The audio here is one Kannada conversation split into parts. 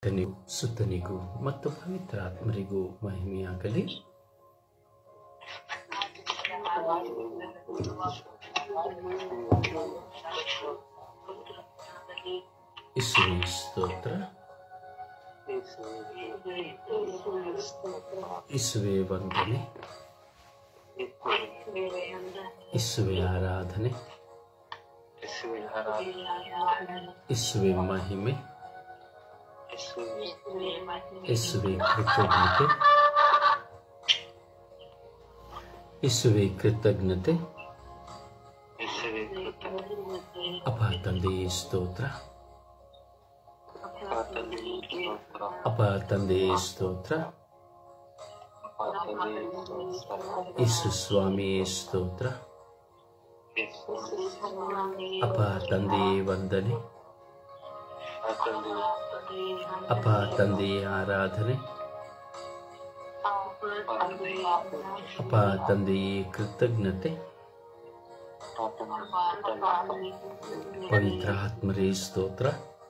ಪಿತನಿಗೂ ಸುತ್ತನಿಗೂ ಮತ್ತು ಪವಿತ್ರಾತ್ಮರಿಗೂ ಮಹಿಮೆಯಾಗಲಿ ಇಸುವೆ ಸ್ತೋತ್ರ ಇಸುವೆ ವಂದನೆ ಇಸುವೆ ಆರಾಧನೆ ಇಸುವೆ ಮಹಿಮೆ ಇಸುವೆ ಕೃತಜ್ಞತೆ ಇಸುವೆ ಕೃತಜ್ಞತೆ ಅಪ ತಂದೆಯೇ ಸ್ತೋತ್ರ ಅಪ ತಂದೆಯೇ ಸ್ತೋತ್ರ ಇಸು ಸ್ವಾಮಿಯೇ ಸ್ತೋತ್ರ ಅಪ ತಂದೆಯೇ ವಂದನೆ ಅಪ ತಂದೆಯೇ ಆರಾಧನೆ ಅಪ ತಂದೆಯೇ ಕೃತಜ್ಞತೆ ಪವಿತ್ರ ಆತ್ಮರೇ ಸ್ತೋತ್ರ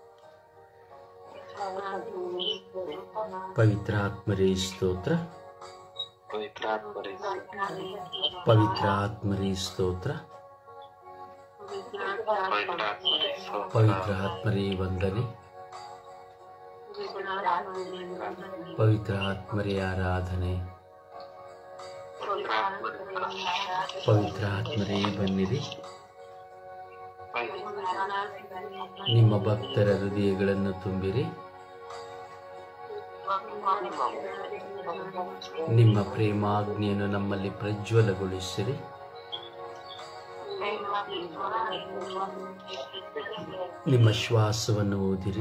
ಪವಿತ್ರ ಆತ್ಮರೇ ಸ್ತೋತ್ರ ಪವಿತ್ರ ಆತ್ಮರೇ ಸ್ತೋತ್ರ ಪವಿತ್ರ ಆತ್ಮರೇ ವಂದನೆ ಪವಿತ್ರ ಆತ್ಮರೇ ಆರಾಧನೆ ಪವಿತ್ರ ಆತ್ಮರೇ ಬನ್ನಿರಿ ನಿಮ್ಮ ಭಕ್ತರ ಹೃದಯಗಳನ್ನು ತುಂಬಿರಿ ನಿಮ್ಮ ಪ್ರೇಮಾಗ್ನಿಯನ್ನು ನಮ್ಮಲ್ಲಿ ಪ್ರಜ್ವಲಗೊಳಿಸಿರಿ ನಿಮ್ಮ ಶ್ವಾಸವನ್ನು ಓದಿರಿ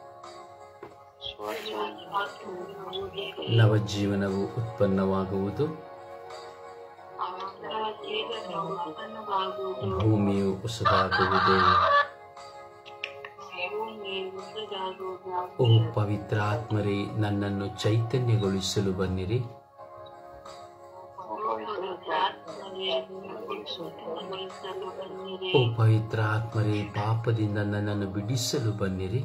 ನವಜೀವನವು ಉತ್ಪನ್ನವಾಗುವುದು ಭೂಮಿಯು ಹೊಸದಾಗುವುದು ಓ ಪವಿತ್ರ ಆತ್ಮರೇ ನನ್ನನ್ನು ಚೈತನ್ಯಗೊಳಿಸಲು ಬನ್ನಿರಿ ಓ ಪವಿತ್ರ ಆತ್ಮರೇ ಪಾಪದಿಂದ ನನ್ನನ್ನು ಬಿಡಿಸಲು ಬನ್ನಿರಿ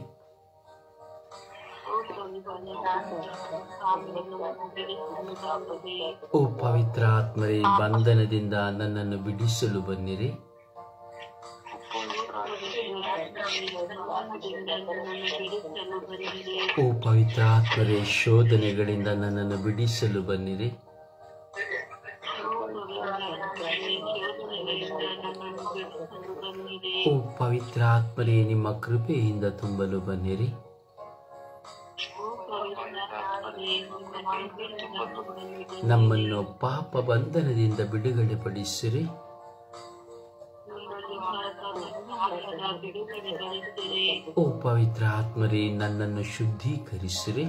ಓ ಪವಿತ್ರ ಆತ್ಮರೇ ಬಂಧನದಿಂದ ನನ್ನನ್ನು ಬಿಡಿಸಲು ಬನ್ನಿರಿ ಓ ಪವಿತ್ರ ಆತ್ಮರೇ ಶೋಧನೆಗಳಿಂದ ನನ್ನನ್ನು ಬಿಡಿಸಲು ಬನ್ನಿರಿ ಓ ಪವಿತ್ರ ಆತ್ಮರೇ ನಿಮ್ಮ ಕೃಪೆಯಿಂದ ತುಂಬಲು ಬನ್ನಿರಿ ನಮ್ಮನ್ನು ಪಾಪ ಬಂಧನದಿಂದ ಬಿಡುಗಡೆ ಪಡಿಸಿರಿ ಓ ಪವಿತ್ರ ಆತ್ಮರೇ ನನ್ನನ್ನು ಶುದ್ಧೀಕರಿಸಿರಿ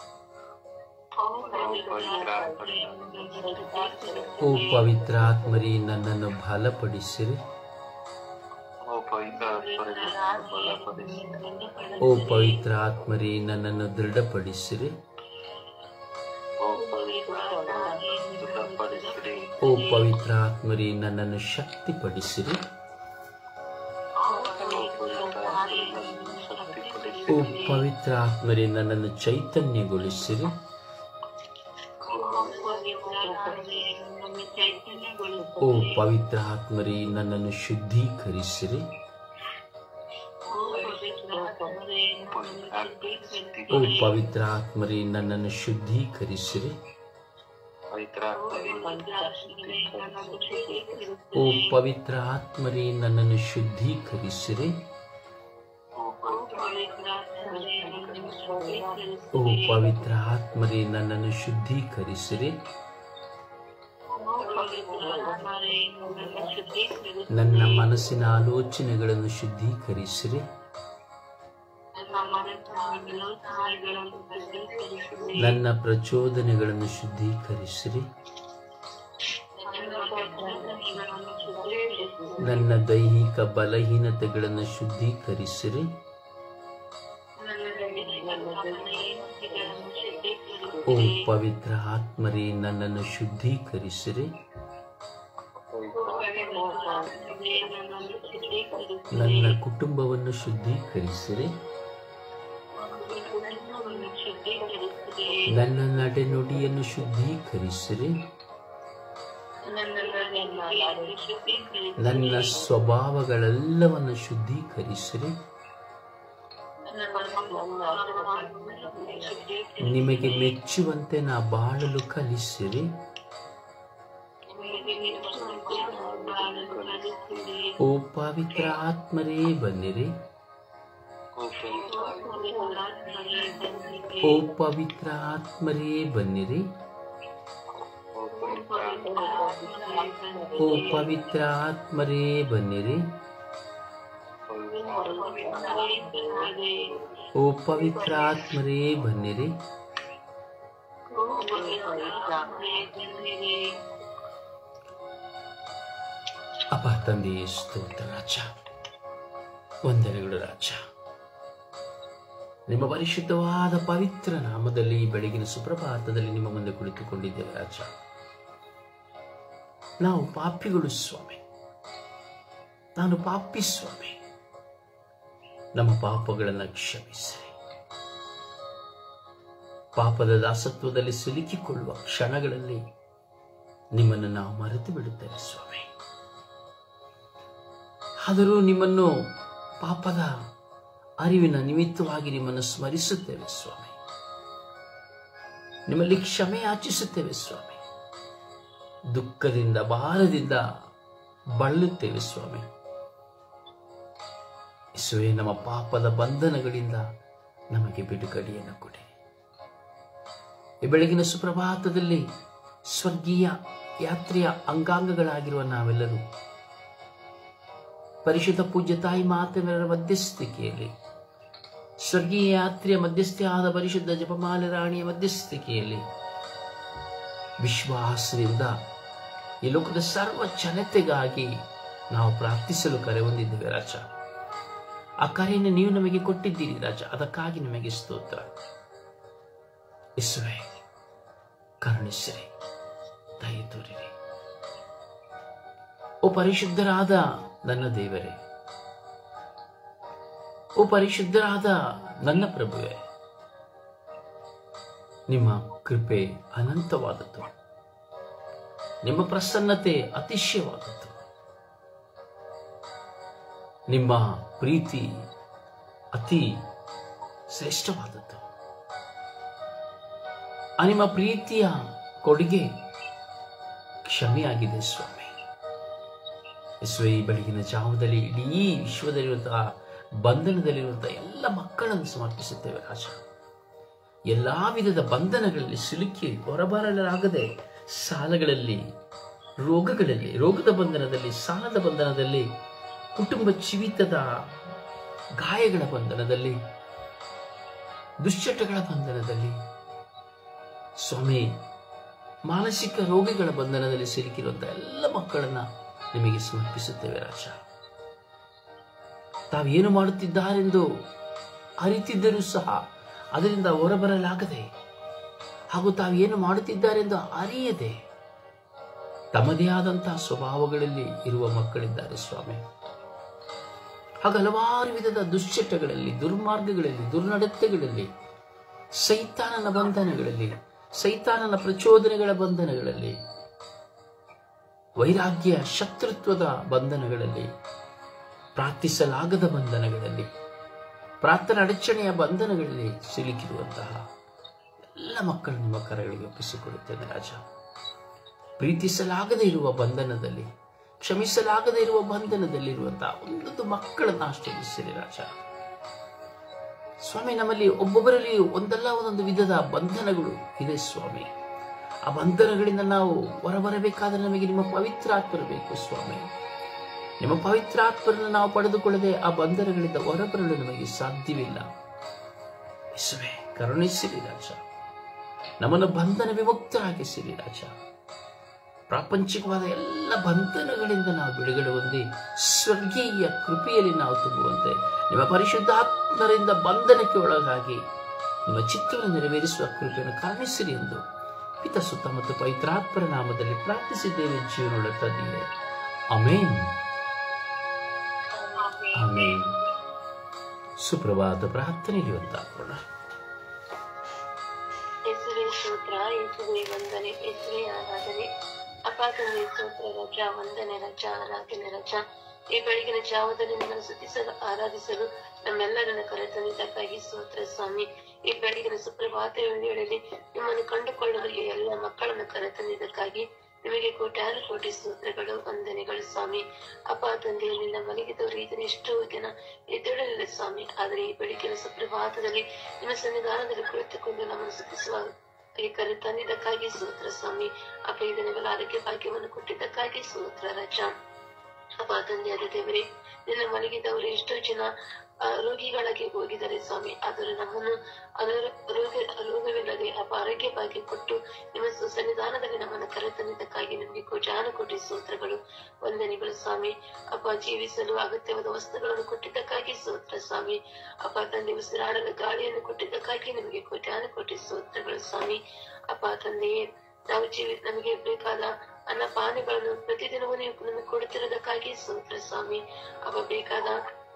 ಓ ಪವಿತ್ರ ಆತ್ಮರೇ ನನ್ನನ್ನು ಬಲಪಡಿಸಿರಿ ಓ ಪವಿತ್ರ ಆತ್ಮರೇ ನನ್ನನ್ನು ದೃಢಪಡಿಸಿರಿ ಓ ಪವಿತ್ರ ಆತ್ಮರೇ ನನ್ನನ್ನು ಶಕ್ತಿಪಡಿಸಿರಿ ಓ ಪವಿತ್ರ ಆತ್ಮರೇ ನನ್ನನ್ನು ಚೈತನ್ಯಗೊಳಿಸಿರಿ ಓ ಪವಿತ್ರ ಆತ್ಮರೇ ನನ್ನನ್ನು ಶುದ್ಧೀಕರಿಸಿರಿ ಓ ಪವಿತ್ರ ಆತ್ಮರೇ ನನ್ನನ್ನು ಶುದ್ಧೀಕರಿಸಿರಿ ಓ ಪವಿತ್ರ ಆತ್ಮರೇ ನನ್ನನ್ನು ಶುದ್ಧೀಕರಿಸಿರಿ ಓ ಪವಿತ್ರ ಆತ್ಮರೇ ನನ್ನನ್ನು ಶುದ್ಧೀಕರಿಸಿರಿ ನನ್ನ ಮನಸ್ಸಿನ ಆಲೋಚನೆಗಳನ್ನು ಶುದ್ಧೀಕರಿಸಿರಿ ನನ್ನ ಪ್ರಚೋದನೆಗಳನ್ನು ಶುದ್ಧೀಕರಿಸಿರಿ ನನ್ನ ದೈಹಿಕ ಬಲಹೀನತೆಗಳನ್ನು ಶುದ್ಧೀಕರಿಸಿರಿ ಓ ಪವಿತ್ರ ಆತ್ಮರೇ ನನ್ನನ್ನು ಶುದ್ಧೀಕರಿಸಿರಿ ನನ್ನ ಕುಟುಂಬವನ್ನು ಶುದ್ಧೀಕರಿಸಿರಿ ಶುದ್ಧೀಕರಿಸಿರಿ ನನ್ನ ನಡೆ ನುಡಿಯನ್ನು ಶುದ್ಧೀಕರಿಸಿರಿ ನನ್ನ ನಡೆಯನ್ನು ಶುದ್ಧೀಕರಿಸಿರಿ ನನ್ನ ಸ್ವಭಾವಗಳೆಲ್ಲವನ್ನು ಶುದ್ಧೀಕರಿಸಿರಿ ನನ್ನ ಸ್ವಭಾವವನ್ನು ಶುದ್ಧೀಕರಿಸಿರಿ ನಿಮಗೆ ಮೆಚ್ಚುವಂತೆ ನಾ ಬಾಳಲು ಕಲಿಸಿರಿ ನಿಮಗೆ ಮೆಚ್ಚುವಂತೆ ಬಾಳಲು ಕಲಿಸಿರಿ ಓ ಪವಿತ್ರ ಆತ್ಮರೇ ಬನ್ನಿರಿ ಓ ಪವಿತ್ರ ಆತ್ಮರೇ ಬನ್ನಿರಿ ಓ ಪವಿತ್ರ ಆತ್ಮರೇ ಬನ್ನಿರಿ ಓ ಪವಿತ್ರ ಆತ್ಮರೇ ಬನ್ನಿರಿ ಅಪ್ಪ ತಂದೆಯೇ ಸ್ತೋತ್ರ ರಾಜ ವಂದನೆಗಳು ರಾಜ ನಿಮ್ಮ ಪರಿಶುದ್ಧವಾದ ಪವಿತ್ರ ನಾಮದಲ್ಲಿ ಈ ಬೆಳಗಿನ ಸುಪ್ರಭಾತದಲ್ಲಿ ನಿಮ್ಮ ಮುಂದೆ ಕುಳಿತುಕೊಂಡಿದ್ದೇವೆ ರಾಜ ನಾವು ಪಾಪಿಗಳು ಸ್ವಾಮಿ ನಾನು ಪಾಪಿ ಸ್ವಾಮಿ ನಮ್ಮ ಪಾಪಗಳನ್ನು ಕ್ಷಮಿಸಿರಿ ಪಾಪದ ದಾಸತ್ವದಲ್ಲಿ ಸಿಲುಕಿಕೊಳ್ಳುವ ಕ್ಷಣಗಳಲ್ಲಿ ನಿಮ್ಮನ್ನು ನಾವು ಮರೆತು ಬಿಡುತ್ತೇವೆ ಸ್ವಾಮಿ ಆದರೂ ನಿಮ್ಮನ್ನು ಪಾಪದ ಅರಿವಿನ ನಿಮಿತ್ತವಾಗಿ ನಿಮ್ಮನ್ನು ಸ್ಮರಿಸುತ್ತೇವೆ ಸ್ವಾಮಿ ನಿಮ್ಮಲ್ಲಿ ಕ್ಷಮೆ ಯಾಚಿಸುತ್ತೇವೆ ಸ್ವಾಮಿ ದುಃಖದಿಂದ ಭಾರದಿಂದ ಬಳಲುತ್ತೇವೆ ಸ್ವಾಮಿ ಇಸುವೆ ನಮ್ಮ ಪಾಪದ ಬಂಧನಗಳಿಂದ ನಮಗೆ ಬಿಡುಗಡೆಯನ್ನು ಕೊಡಿ ಈ ಬೆಳಗಿನ ಸುಪ್ರಭಾತದಲ್ಲಿ ಸ್ವರ್ಗೀಯ ಯಾತ್ರೆಯ ಅಂಗಾಂಗಗಳಾಗಿರುವ ನಾವೆಲ್ಲರೂ ಪರಿಶುದ್ಧ ಪೂಜ್ಯ ತಾಯಿ ಮಾತೆಯರ ಮಧ್ಯಸ್ಥಿಕೆಯಲ್ಲಿ ಸ್ವರ್ಗೀಯ ಯಾತ್ರೆಯ ಮಧ್ಯಸ್ಥಿಯಾದ ಪರಿಶುದ್ಧ ಜಪಮಾಲೆ ರಾಣಿಯ ಮಧ್ಯಸ್ಥಿಕೆಯಲ್ಲಿ ವಿಶ್ವಾಸದಿಂದ ಈ ಲೋಕದ ಸರ್ವ ಜನತೆಗಾಗಿ ನಾವು ಪ್ರಾರ್ಥಿಸಲು ಕರೆ ಹೊಂದಿದ್ದೇವೆ ರಾಜ ಆ ಕರೆಯನ್ನು ನೀವು ನಮಗೆ ಕೊಟ್ಟಿದ್ದೀರಿ ರಾಜ ಅದಕ್ಕಾಗಿ ನಿಮಗೆ ಸ್ತೋತ್ರ ಇಸುವೆ ಕರುಣಿಸಿರಿ ದಯ ತೋರಿರಿ ಓ ಪರಿಶುದ್ಧರಾದ ನನ್ನ ದೇವರೇ ಓ ಪರಿಶುದ್ಧರಾದ ನನ್ನ ಪ್ರಭುವೆ ನಿಮ್ಮ ಕೃಪೆ ಅನಂತವಾದದ್ದು ನಿಮ್ಮ ಪ್ರಸನ್ನತೆ ಅತಿಶಯವಾದದ್ದು ನಿಮ್ಮ ಪ್ರೀತಿ ಅತಿ ಶ್ರೇಷ್ಠವಾದದ್ದು ಆ ನಿಮ್ಮ ಪ್ರೀತಿಯ ಕೊಡುಗೆ ಕ್ಷಮೆಯಾಗಿದೆ ಸ್ವಾಮಿ ಯೇಸುವೆ ಈ ಬೆಳಗಿನ ಜಾವದಲ್ಲಿ ಇಡೀ ವಿಶ್ವದಲ್ಲಿರುವಂತಹ ಬಂಧನದಲ್ಲಿರುವಂತಹ ಎಲ್ಲ ಮಕ್ಕಳನ್ನು ಸಮರ್ಪಿಸುತ್ತೇವೆ ರಾಜ ಎಲ್ಲಾ ವಿಧದ ಬಂಧನಗಳಲ್ಲಿ ಸಿಲುಕಿ ಹೊರಬರಲಾಗದೆ ಸಾಲಗಳಲ್ಲಿ ರೋಗಗಳಲ್ಲಿ ರೋಗದ ಬಂಧನದಲ್ಲಿ ಸಾಲದ ಬಂಧನದಲ್ಲಿ ಕುಟುಂಬ ಜೀವಿತದ ಗಾಯಗಳ ಬಂಧನದಲ್ಲಿ ದುಶ್ಚಟಗಳ ಬಂಧನದಲ್ಲಿ ಸ್ವಾಮಿ ಮಾನಸಿಕ ರೋಗಗಳ ಬಂಧನದಲ್ಲಿ ಸಿಲುಕಿರುವಂತಹ ಎಲ್ಲ ಮಕ್ಕಳನ್ನ ನಿಮಗೆ ಸಮರ್ಪಿಸುತ್ತೇವೆ ರಾಜ ತಾವೇನು ಮಾಡುತ್ತಿದ್ದಾರೆಂದು ಅರಿತಿದ್ದರೂ ಸಹ ಅದರಿಂದ ಹೊರಬರಲಾಗದೆ ಹಾಗೂ ತಾವೇನು ಮಾಡುತ್ತಿದ್ದಾರೆಂದು ಅರಿಯದೆ ತಮ್ಮದೇ ಆದಂತಹ ಸ್ವಭಾವಗಳಲ್ಲಿ ಇರುವ ಮಕ್ಕಳಿದ್ದಾರೆ ಸ್ವಾಮಿ ಹಾಗೂ ಹಲವಾರು ವಿಧದ ದುಶ್ಚಟಗಳಲ್ಲಿ ದುರ್ಮಾರ್ಗಗಳಲ್ಲಿ ದುರ್ನಡತೆಗಳಲ್ಲಿ ಸೈತಾನನ ಬಂಧನಗಳಲ್ಲಿ ಸೈತಾನನ ಪ್ರಚೋದನೆಗಳ ಬಂಧನಗಳಲ್ಲಿ ವೈರಾಗ್ಯ ಶತ್ರುತ್ವದ ಬಂಧನಗಳಲ್ಲಿ ಪ್ರಾರ್ಥಿಸಲಾಗದ ಬಂಧನಗಳಲ್ಲಿ ಪ್ರಾರ್ಥನಾ ಅಡಚಣೆಯ ಬಂಧನಗಳಲ್ಲಿ ಸಿಲುಕಿರುವಂತಹ ಎಲ್ಲ ಮಕ್ಕಳು ನಿಮ್ಮ ಕರಗಳಿಗೆ ಒಪ್ಪಿಸಿಕೊಡುತ್ತೇನೆ ರಾಜ ಪ್ರೀತಿಸಲಾಗದೇ ಇರುವ ಬಂಧನದಲ್ಲಿ ಕ್ಷಮಿಸಲಾಗದೇ ಇರುವ ಬಂಧನದಲ್ಲಿರುವಂತಹ ಒಂದೊಂದು ಮಕ್ಕಳನ್ನು ಆಶ್ರಯಿಸಿರಿ ರಾಜ ಸ್ವಾಮಿ ನಮ್ಮಲ್ಲಿ ಒಬ್ಬೊಬ್ಬರಲ್ಲಿ ಒಂದಲ್ಲ ಒಂದೊಂದು ವಿಧದ ಬಂಧನಗಳು ಇದೆ ಸ್ವಾಮಿ ಆ ಬಂಧನಗಳಿಂದ ನಾವು ಹೊರಬರಬೇಕಾದ್ರೆ ನಮಗೆ ನಿಮ್ಮ ಪವಿತ್ರ ಬೇಕು ಸ್ವಾಮಿ ನಿಮ್ಮ ಪವಿತ್ರ ಆತ್ಮರನ್ನು ನಾವು ಪಡೆದುಕೊಳ್ಳದೆ ಆ ಬಂಧನಗಳಿಂದ ಹೊರಬರಲು ನಮಗೆ ಸಾಧ್ಯವಿಲ್ಲ ಯೇಸುವೆ ಕರುಣಿಸಿರಿ ರಾಜ ನಮ್ಮನ್ನು ಬಂಧನ ವಿಮುಕ್ತರಾಗಿಸಿರಿ ರಾಜ ಪ್ರಾಪಂಚಿಕವಾದ ಎಲ್ಲ ಬಂಧನಗಳಿಂದ ನಾವು ಬಿಡುಗಡೆ ಹೊಂದಿ ಸ್ವರ್ಗೀಯ ಕೃಪೆಯಲ್ಲಿ ನಾವು ತುಂಬುವಂತೆ ನಿಮ್ಮ ಪರಿಶುದ್ಧಾತ್ಮರಿಂದ ಬಂಧನಕ್ಕೆ ಒಳಗಾಗಿ ನಿಮ್ಮ ಚಿತ್ತವನ್ನು ನೆರವೇರಿಸುವ ಕೃಪೆಯನ್ನು ಕಾಣಿಸಿರಿ ಎಂದು ಪಿತ ಸುತ್ತ ಮತ್ತು ಪವಿತ್ರಾತ್ಮರ ನಾಮದಲ್ಲಿ ಪ್ರಾರ್ಥಿಸಿದ್ದೇವೆ ಜೀವನದ ತಂದೆಯೇ ಅಮೇನ್ ಆಮೇನ್ ಸುಪ್ರಭಾತ ಪ್ರಾರ್ಥನೆಯಲ್ಲಿ ಒಂದಾಗೋಣ ಸ್ತೋತ್ರ ಯೇಸುವೆ ವಂದನೆ ಯೇಸುವೆ ಆರಾಧನೆ ಅಪ್ಪ ತಂದೆ ಸ್ತೋತ್ರ ರಜಾ ವಂದನೆ ರಜಾ ಆರಾಧನೆ ರಜಾ ಈ ಬೆಳಗಿನ ಜಾವದಲ್ಲಿ ನಿಮ್ಮನ್ನು ಸ್ತುತಿಸಲು ಆರಾಧಿಸಲು ನಮ್ಮೆಲ್ಲರನ್ನು ಕರೆತಂದಿದ್ದಕ್ಕಾಗಿ ಸ್ತೋತ್ರ ಸ್ವಾಮಿ ಈ ಬೆಳಗಿನ ಸುಪ್ರಭಾತ ವೇಳೆಯಲ್ಲಿ ನಿಮ್ಮನ್ನು ಕಂಡುಕೊಳ್ಳಲು ಈ ಎಲ್ಲ ಮಕ್ಕಳನ್ನು ಕರೆತಂದಿದ್ದಕ್ಕಾಗಿ ನಿಮಗೆ ಕೋಟ್ಯಾನು ಕೋಟಿ ಸ್ತೋತ್ರಗಳು ವಂದನೆಗಳು ಸ್ವಾಮಿ ಅಪ್ಪ ತಂದೆಯಲ್ಲಿಂದ ಮಲಗಿದವರು ಇದನ್ನ ಎಷ್ಟೋ ದಿನ ಎದ್ದೇಳಲಿಲ್ಲ ಸ್ವಾಮಿ ಆದರೆ ಈ ಬೆಳಗಿನ ಸುಪ್ರಭಾತದಲ್ಲಿ ನಿಮ್ಮ ಸನ್ನಿಧಾನದಲ್ಲಿ ಕುಳಿತುಕೊಂಡು ನಮ್ಮನ್ನು ಸ್ತುತಿಸುವ ಈ ಕರೆ ತಂದಿದ್ದಕ್ಕಾಗಿ ಸ್ತೋತ್ರ ಸ್ವಾಮಿ ಅಪ್ಪ ಇದನ್ನೆಲ್ಲ ಆರೋಗ್ಯ ಭಾಗ್ಯವನ್ನು ಕೊಟ್ಟಿದ್ದಕ್ಕಾಗಿ ಸ್ತೋತ್ರ ರಜಾ ಅಪ್ಪ ತಂದೆಯಾದ ದೇವರೇ ನಿನ್ನ ಮಲಗಿದವರು ಎಷ್ಟೋ ಜನ ಆ, ರೋಗಿಗಳಾಗಿ ಹೋಗಿದ್ದಾರೆ ಸ್ವಾಮಿ ಆದರೆ ನಮ್ಮನ್ನು ಅದರ ರೋಗ ರೋಗವಿಲ್ಲದೆ ಅಪ್ಪ ಆರೋಗ್ಯ ಭಾಗ್ಯ ಕೊಟ್ಟು ನಿಮ್ಮ ಸು- ಸನ್ನಿಧಾನದಲ್ಲಿ ನಮ್ಮನ್ನು ಕರೆತಂದಿದ್ದಕ್ಕಾಗಿ ನಿಮಗೆ ಕೋಟ್ಯಾನು ಕೋಟಿ ಸ್ತೋತ್ರಗಳು ವಂದನೆಗಳು ಸ್ವಾಮಿ ಅಪ್ಪ ಜೀವಿಸಲು ಅಗತ್ಯವಾದ ವಸ್ತುಗಳನ್ನು ಕೊಟ್ಟಿದ್ದಕ್ಕಾಗಿ ಸ್ತೋತ್ರ ಸ್ವಾಮಿ ಅಪ್ಪ ತಂದೆ ಉಸಿರಾಡಲು ಗಾಳಿಯನ್ನು ಕೊಟ್ಟಿದ್ದಕ್ಕಾಗಿ ನಿಮಗೆ ಕೋಟ್ಯಾನು ಕೋಟಿ ಸ್ತೋತ್ರಗಳು ಸ್ವಾಮಿ ಅಪ್ಪ ತಂದೆಯೇ ನಾವು ಜೀವಿ ನಮಗೆ ಬೇಕಾದ ಅನ್ನ ಪಾನಗಳನ್ನು ಪ್ರತಿದಿನವೂ ನೀವು ನಮಗೆ ಕೊಡುತ್ತಿರೋದಕ್ಕಾಗಿ ಸ್ತೋತ್ರ ಸ್ವಾಮಿ ಅವ ಬೇಕಾದ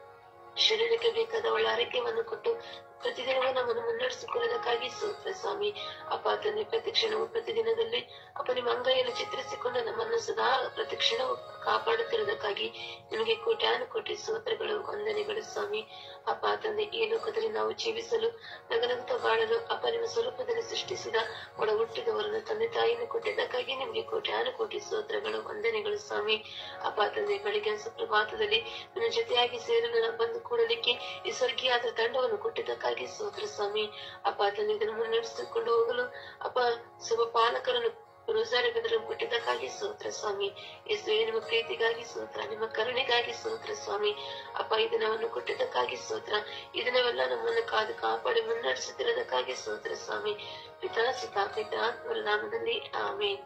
ಶರೀರಕ್ಕೆ ಬೇಕಾದ ಒಳ್ಳೆ ಆರೋಗ್ಯವನ್ನು ಕೊಟ್ಟು ಪ್ರತಿದಿನವೂ ನಮ್ಮನ್ನು ಮುನ್ನಡೆಸಿಕೊಳ್ಳೋದಕ್ಕಾಗಿ ಸ್ತೋತ್ರ ಸ್ವಾಮಿ ಅಪ್ಪ ತಂದೆ ಪ್ರತಿಕ್ಷಣವು ಪ್ರತಿದಿನದಲ್ಲಿ ಅಪ್ಪ ನಿಮ್ಮ ಅಂಗೈಯನ್ನು ಚಿತ್ರಿಸಿಕೊಂಡು ನಮ್ಮನ್ನು ಸದಾ ಪ್ರತಿಕ್ಷಣವು ಕಾಪಾಡುತ್ತಿರುವುದಕ್ಕಾಗಿ ನಿಮಗೆ ಕೋಟ್ಯಾನು ಕೋಟಿ ಸ್ತೋತ್ರಗಳು ವಂದನೆಗಳು ಸ್ವಾಮಿ ಅಪ್ಪ ತಂದೆ ಈ ಲೋಕದಲ್ಲಿ ನಾವು ಜೀವಿಸಲು ನಗನಗುತ್ತ ಬಾಳಲು ಅಪ್ಪ ನಿಮ್ಮ ಸ್ವರೂಪದಲ್ಲಿ ಸೃಷ್ಟಿಸಿದ ಒಡ ಹುಟ್ಟಿದವರನ್ನು ತಂದೆ ತಾಯಿಯನ್ನು ಕೊಟ್ಟಿದ್ದಕ್ಕಾಗಿ ನಿಮಗೆ ಕೋಟ್ಯಾನು ಕೋಟಿ ಸ್ತೋತ್ರಗಳು ವಂದನೆಗಳು ಸ್ವಾಮಿ ಅಪ್ಪ ತಂದೆ ಬೆಳಿಗ್ಗೆ ಸುಪ್ರಭಾತದಲ್ಲಿ ನನ್ನ ಜೊತೆಯಾಗಿ ಸೇರಲು ನಾನು ಬಂದು ಕೂಡಲಿಕ್ಕೆ ಈ ಸ್ವರ್ಗೀಯಾದ ದಂಡವನ್ನು ಕೊಟ್ಟಿದ್ದಕ್ಕಾಗಿ ಸ್ತೋತ್ರ ಸ್ವಾಮಿ ಅಪ್ಪ ತಂದೆ ಇದನ್ನು ಮುನ್ನಡೆಸಿಕೊಂಡು ಹೋಗಲು ಅಪ್ಪ ಶುಭ ಪಾಲಕರನ್ನು ರೋಸಾರಿ ಬೆದರನ್ನು ಕೊಟ್ಟಿದ್ದಕ್ಕಾಗಿ ಸ್ತೋತ್ರ ಸ್ವಾಮಿ ಯೇಸುವೆ ನಿಮ್ಮ ಪ್ರೀತಿಗಾಗಿ ಸ್ತೋತ್ರ ನಿಮ್ಮ ಕರುಣೆಗಾಗಿ ಸ್ತೋತ್ರ ಸ್ವಾಮಿ ಅಪ್ಪ ಈ ದಿನವನ್ನು ಕೊಟ್ಟಿದ್ದಕ್ಕಾಗಿ ಸ್ತೋತ್ರ ಈ ದಿನವೆಲ್ಲ ನಮ್ಮನ್ನು ಕಾದು ಕಾಪಾಡಿ ಮುನ್ನಡೆಸುತ್ತಿರೋದಕ್ಕಾಗಿ ಸ್ತೋತ್ರ ಸ್ವಾಮಿ ಪಿತಾ ಸಿತಾ ಪಿತಾ ಆತ್ಮರ ನಾಮದಲ್ಲಿ ಆಮೇನ್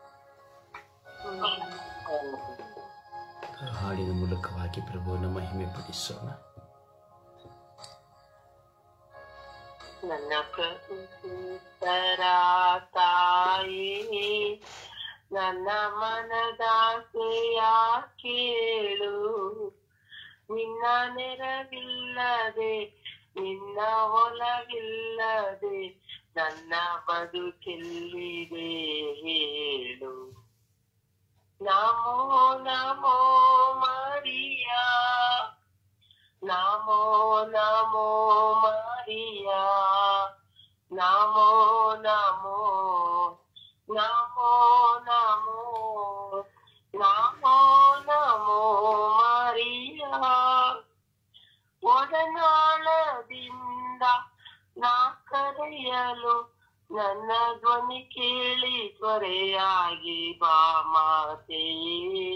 ಹಾಡಿನ ಮೂಲಕವಾಗಿ ಪ್ರಭುವನ್ನು ಮಹಿಮೆ ಪಡಿಸೋಣ ನನ್ನ ಪ್ರಭುತರ ತಾಯಿ ನನ್ನ ಮನದಾಸೆಯ ಕೇಳು ನಿನ್ನ ನೆರವಿಲ್ಲದೆ ನಿನ್ನ ಒಲವಿಲ್ಲದೆ ನನ್ನ ಬದುಕೆಲ್ಲಿದೆ ಹೇಳು ನಮೋ ನಮೋ ಮರಿಯಾ ನಮೋ ನಮೋ ಮರಿಯಾ ನಮೋ ನಮೋ ನಮೋ ನಮೋ ನಮೋ ನಮೋ ಮರಿಯಾ ಒಡನಾಳದಿಂದ ನಾ ಕರೆಯಲು ನನ್ನ ಧ್ವನಿ ಕೇಳಿ ತ್ವರೆಯಾಗಿ ಬಾ ಮಾತೆಯೇ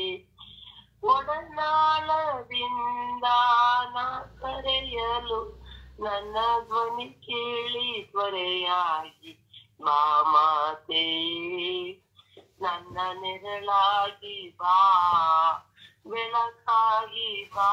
ಒಡನಾಳದಿಂದ ನಾ ಕರೆಯಲು ನನ್ನ ಧ್ವನಿ ಕೇಳಿ ತ್ವರೆಯಾಗಿ ಬಾ ಮಾತೆಯೇ ನನ್ನ ನೆರಳಾಗಿ ಬಾ ಬೆಳಕಾಗಿ ಬಾ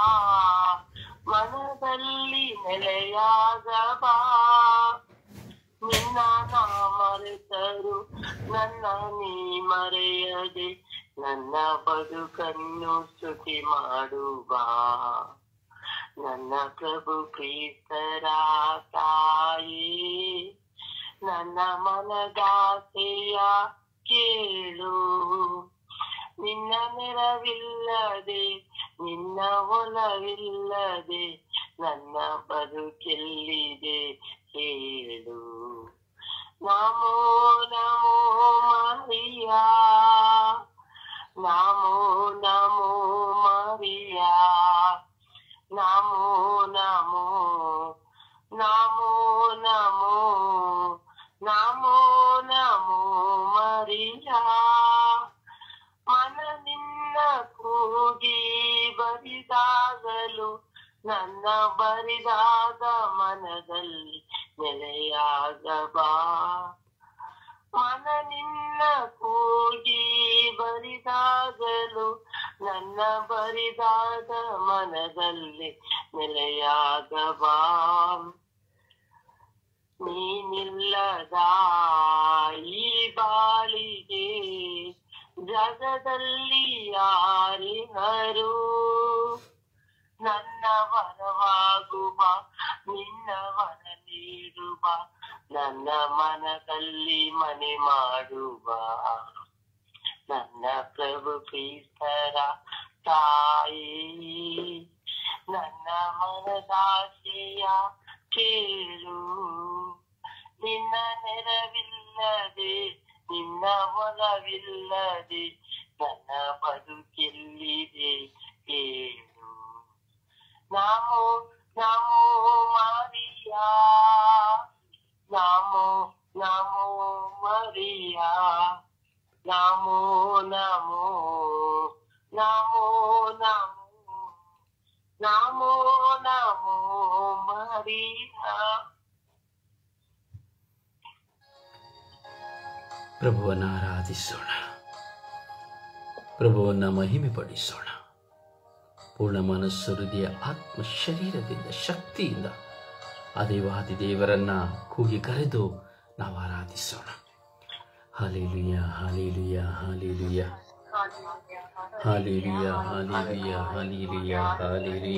ಮನದಲ್ಲಿ ನೆಲೆಯಾಗ ಬಾ ನಿನ್ನ ನಾ ಮರೆತರು ನನ್ನ ನೀ ಮರೆಯದೆ ನನ್ನ ಬದುಕನ್ನು ಸ್ತುತಿ ಮಾಡುವ ನನ್ನ ಪ್ರಭು ಕ್ರಿಸ್ತರ ತಾಯಿ ನನ್ನ ಮನದಾಸೆಯ ಕೇಳು ನಿನ್ನ ನೆರವಿಲ್ಲದೆ ನಿನ್ನ ಒಲವಿಲ್ಲದೆ ನನ್ನ ಬದುಕೆಲ್ಲಿದೆ ಹೇಳು ನಮೋ ನಮೋ ಮರಿಯಾ ನಮೋ ನಮೋ ಮರಿಯಾ ನಮೋ ನಮೋ ನಮೋ ನಮೋ ನಮೋ ನಮೋ ಮರಿಯಾ ಮನ ನಿನ್ನ ಕೂಗಿ ಬರಿದಾಗಲು ನನ್ನ ಬರಿದಾದ ಮನದಲ್ಲಿ ನೆಲೆಯಾಗಬಾ ಮನ ನಿನ್ನ ಕೂಗಿ ಬರಿದಾಗಲು ನನ್ನ ಬರಿದಾದ ಮನದಲ್ಲಿ ನೆಲೆಯಾಗಬಾ ನೀನಿಲ್ಲದ ಈ ಬಾಳಿಗೆ ಜಗದಲ್ಲಿ ಯಾರಿಹರು ನನ್ನ ವರವಾಗುವ ನಿನ್ನ ವರ ನೀಡುವ ನನ್ನ ಮನದಲ್ಲಿ ಮನೆ ಮಾಡುವ ನನ್ನ ಪ್ರಭು ಕ್ರಿಸ್ತರ ತಾಯಿ ನನ್ನ ಮನದಾಸೆಯ ಕೇಳು ನಿನ್ನ ನೆರವಿಲ್ಲದೆ ನಿನ್ನ ಒಲವಿಲ್ಲದೆ ನನ್ನ ಬದುಕೆಲ್ಲಿದೆ ಹೇಳು ನಾಮೋ ನಮೋ ಮರಿಯಾ ನಮೋ ನಮೋ ಮರಿಯಾ ನಮೋ ನಮೋ ನಮೋ ನಮೋ ನಮೋ ನಮೋ ಮರಿಯಾ ಪ್ರಭುವನ್ನು ಆರಾಧಿಸೋಣ ಪ್ರಭುವನ್ನು ಮಹಿಮೆ ಪಡಿಸೋಣ ಪೂರ್ಣ ಮನಸ್ಸು ಹೃದಯ ಆತ್ಮ ಶರೀರದಿಂದ ಶಕ್ತಿಯಿಂದ ಆ ದೇವಾದಿ ದೇವರನ್ನ ಕೂಗಿ ಕರೆದು ನಾವು ಆರಾಧಿಸೋಣ ಹಾಲೇಲುಯ ಹಾಲೇಲುಯ ಹಾಲೇಲುಯ ಹಾಲೇಲುಯ ಹಾಲೇಲುಯ ಹಾಲೇಲುಯ ಹಾಲೇಲುಯ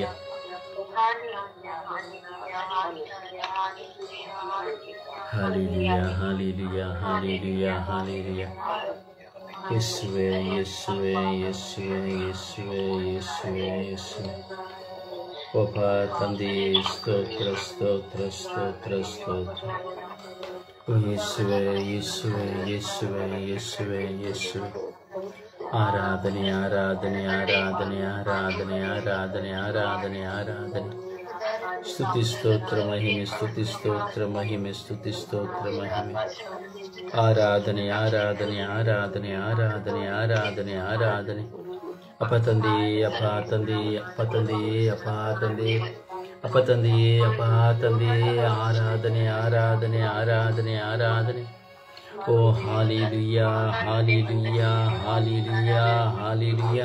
ಹಾಲೇಲುಯ ಹಾಲೇಲುಯ ಹಾಲೇಲುಯ ಹಾಲೇಲುಯ ಯೇಸುವೆ ಯೇಸುವೆ ಯೇಸುವೆ ಯೇಸುವೆ ಯೇಸುವೆ ಯೇಸುವೆ ಒಬ್ಬ ತಂದೆ ಸ್ತೋತ್ರ ಸ್ತೋತ್ರ ಸ್ತೋತ್ರ ಸ್ತೋತ್ರ ಓ ಯೇಸುವೆ ಯೇಸುವೆ ಯೇಸುವೆ ಯೇಸುವೆ ಯೇಸುವೆ ಆರಾಧನೆ ಆರಾಧನೆ ಆರಾಧನೆ ಆರಾಧನೆ ಆರಾಧನೆ ಆರಾಧನೆ ಆರಾಧನೆ ಸ್ತುತಿ ಸ್ತೋತ್ರ ಮಹಿಮೆ ಸ್ತುತಿ ಸ್ತೋತ್ರ ಮಹಿಮೆ ಸ್ತುತಿ ಸ್ತೋತ್ರ ಮಹಿಮೆ ಆರಾಧನೆ ಆರಾಧನೆ ಆರಾಧನೆ ಆರಾಧನೆ ಆರಾಧನೆ ಆರಾಧನೆ ಅಪ ತಂದೆ ಅಪ ತಂದೆ ಅಪ ತಂದೆ ಅಪ ತಂದೆ ಅಪ ತಂದೆಯೇ ಅಪ ತಂದೆ ಆರಾಧನೆ ಆರಾಧನೆ ಆರಾಧನೆ ಆರಾಧನೆ ಓ ಹಾಲಿಲುಯ್ಯ ಹಾಲಿಲುಯ್ಯ ಹಾಲಿಲುಯ್ಯ ಹಾಲಿಲುಯ್ಯ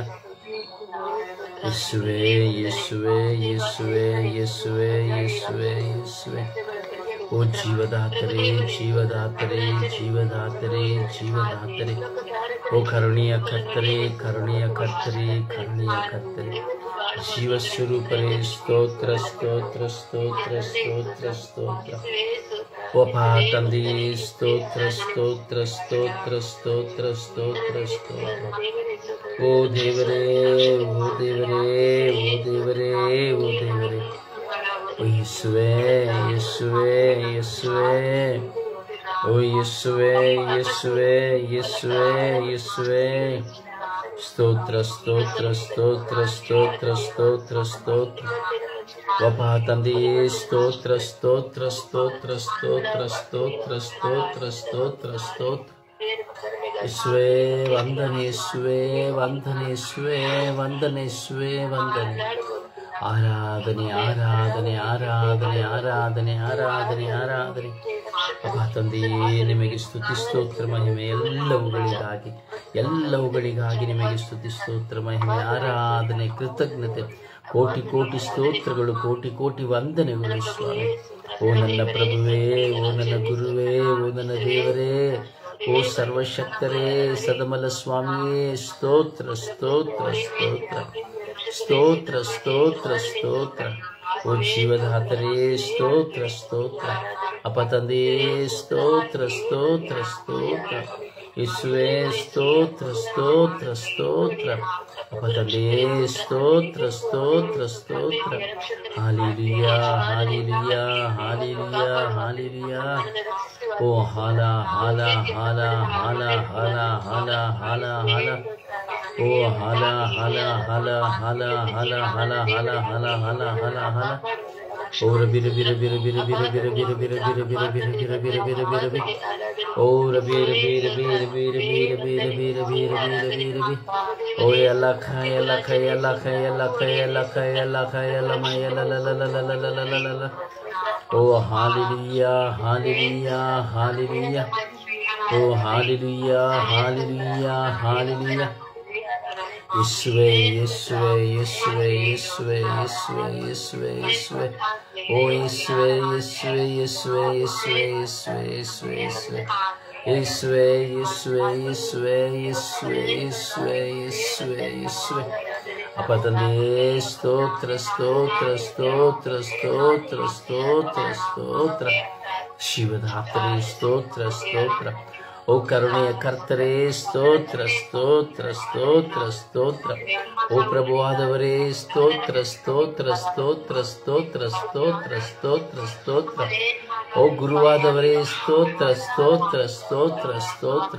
ಯೇಸುವೆ ಯೇಸುವೆ ಯೇಸುವೆ ಯೇಸುವೆ ಯೇಸುವೆ ಯೇಸುವೆ ಓ ಜೀವದಾತರೆ ಜೀವದಾತರೆ ಜೀವದಾತರೆ ಜೀವದಾತರೆ ಓ ಕರುಣೆಯ ಕರ್ತರೆ ಕರುಣೆಯ ಕರ್ತರೆ ಕರುಣೆಯ ಕರ್ತರೆ ಜೀವ ಸ್ವರೂಪರೇ ಸ್ತೋತ್ರ ಸ್ತೋತ್ರ ಸ್ತೋತ್ರ ಸ್ತೋತ್ರ ಸ್ತೋತ್ರ ಒಬ್ಬ ತಂದೆ ಸ್ತೋತ್ರ ಸ್ತೋತ್ರ ಸ್ತೋತ್ರ ಸ್ತೋತ್ರ ಸ್ತೋತ್ರ ಸ್ತೋತ್ರ ಓ ದೇವರೇ ಓ ದೇವರೇ ಓ ದೇವರೇ ಓ ದೇವರೇ ಓ ಯೇಸುವೆ ಯೇಸುವೆ ಯೇಸುವೆ ಓ ಯೇಸುವೆ ಯೇಸುವೆ ಯೇಸುವೆ ಯೇಸುವೆ ಸ್ತೋತ್ರ ಸ್ತೋತ್ರ ಸ್ತೋತ್ರ ಸ್ತೋತ್ರ ಸ್ತೋತ್ರ ಸ್ತೋತ್ರ ಒಬ್ಬ ತಂದೆಯೇ ಸ್ತೋತ್ರ ಸ್ತೋತ್ರ ಸ್ತೋತ್ರ ಸ್ತೋತ್ರ ಸ್ತೋತ್ರ ಸ್ತೋತ್ರ ಸ್ತೋತ್ರ ಸ್ತೋತ್ರ ಯೇಸುವೆ ವಂದನೆ ಯೇಸುವೆ ವಂದನೆ ಯೇಸುವೆ ವಂದನೆ ಯೇಸುವೆ ವಂದನೆ ಆರಾಧನೆ ಆರಾಧನೆ ಆರಾಧನೆ ಆರಾಧನೆ ಆರಾಧನೆ ಆರಾಧನೆ ಅಪ್ಪ ತಂದೆಯೇ ನಿಮಗೆ ಸ್ತುತಿ ಸ್ತೋತ್ರ ಮಹಿಮೆ ಎಲ್ಲವುಗಳಿಗಾಗಿ ಎಲ್ಲವುಗಳಿಗಾಗಿ ನಿಮಗೆ ಸ್ತುತಿ ಸ್ತೋತ್ರ ಮಹಿಮೆ ಆರಾಧನೆ ಕೃತಜ್ಞತೆ ಕೋಟಿ ಕೋಟಿ ಸ್ತೋತ್ರಗಳು ಕೋಟಿ ಕೋಟಿ ವಂದನೆಗಳು ಸ್ವಾಮಿ ಓ ನನ್ನ ಪ್ರಭುವೇ ಓ ನನ್ನ ಗುರುವೇ ಓ ನನ್ನ ದೇವರೇ ಓ ಸರ್ವಶಕ್ತರೇ ಸದಮಲ ಸ್ವಾಮಿಯೇ ಸ್ತೋತ್ರ ಸ್ತೋತ್ರ ಸ್ತೋತ್ರ ಸ್ತೋತ್ರ ಸ್ತೋತ್ರ ಸ್ತೋತ್ರ ಓ ಜೀವದಾತರೇ ಸ್ತೋತ್ರ ಸ್ತೋತ್ರ ಅಪ ತಂದೆಯೇ ಸ್ತೋತ್ರ ಸ್ತೋತ್ರ ಸ್ತೋತ್ರ ಯೇಸುವೆ ಸ್ತೋತ್ರ ಸ್ತೋತ್ರ ಸ್ತೋತ್ರ ಅಪ ತಂದೆಯೇ ಸ್ತೋತ್ರ ಸ್ತೋತ್ರ ಸ್ತೋತ್ರ ಹಾಲಿಲಿಯ ಹಾಲಿಲಿಯ ಹಾಲಿಲಿಯ ಹಾಲಿಲಿಯ ಓ ಹಾಲ ಹಾಲ ಹಾಲ ಹಾಲ ಹಾಲ ಹಾಲ ಹಾಲ ಹಾಲ ಓ ಹಾಲ ಹಾಲ ಹಾಲ ಹಾಲ ಹಾಲ ಹಾಲ ಹಾಲ ಹಾಲ ಹಾಲ ಹಾಲ ಹಾಲ ಓರ ಬಿರ ಬಿರ ಬಿರ ಬಿರ ಬಿರ ಬಿರ ಬಿರ ಬಿರ ಬಿರ ಬಿರ ಬಿರ ಬಿರ ಬಿರ ಬಿರ ಬಿರ ಬಿರ ಓರ ಬೀರ ಬೀರ ಬೀರ ಬೀರ ಬೀರ ಬೀರ ಬೀರ ಬೀರ ಬೀರ ಬೀರ ಬೀರ ಓ ಎಲ್ಲ ಖ ಎಲ್ಲ ಖ ಎಲ್ಲ ಖ ಎಲ್ಲ ಖ ಎಲ್ಲ ಖ ಎಲ್ಲ ಖ ಎಲ್ಲ ಮ ಎಲ್ಲ ಲ ಲ ಲ ಲ ಲ ಲ ಲ ಲ ಲ ಲ ಓ ಹಾಲಿಲಿಯ ಹಾಲಿಲಿಯ ಹಾಲಿಲಿಯ ಓ ಹಾಲಿಲಿಯ ಹಾಲಿಲಿಯ ಹಾಲಿಲಿಯ ಯೇಸುವೆ ಯೇಸುವೆ ಯೇಸುವೆ ಯೇಸುವೆ ಯೇಸುವೆ ಯೇಸುವೆ ಯೇಸುವೆ ಓ ಯೇಸುವೆ ಯೇಸುವೆ ಯೇಸುವೆ ಯೇಸುವೆ ಯೇಸುವೆ ಯೇಸುವೆ ಯೇಸುವೆ ಯೇಸುವೆ ಯೇಸುವೆ ಯೇಸುವೆ ಯೇಸುವೆ ಯೇಸುವೆ ಯೇಸುವೆ ಅಪ್ಪ ತಂದೆಯೇ ಸ್ತೋತ್ರ ಸ್ತೋತ್ರ ಸ್ತೋತ್ರ ಸ್ತೋತ್ರ ಸ್ತೋತ್ರ ಸ್ತೋತ್ರ ಶಿವದಾತರೇ ಸ್ತೋತ್ರ ಸ್ತೋತ್ರ ಓ ಕರುಣೆಯ ಕರ್ತರೇ ಸ್ತೋತ್ರ ಸ್ತೋತ್ರ ಸ್ತೋತ್ರ ಸ್ತೋತ್ರ ಓ ಪ್ರಭುವಾದವರೇ ಸ್ತೋತ್ರ ಸ್ತೋತ್ರ ಸ್ತೋತ್ರ ಸ್ತೋತ್ರ ಸ್ತೋತ್ರ ಸ್ತೋತ್ರ ಸ್ತೋತ್ರ ಓ ಗುರುವಾದವರೇ ಸ್ತೋತ್ರ ಸ್ತೋತ್ರ ಸ್ತೋತ್ರ ಸ್ತೋತ್ರ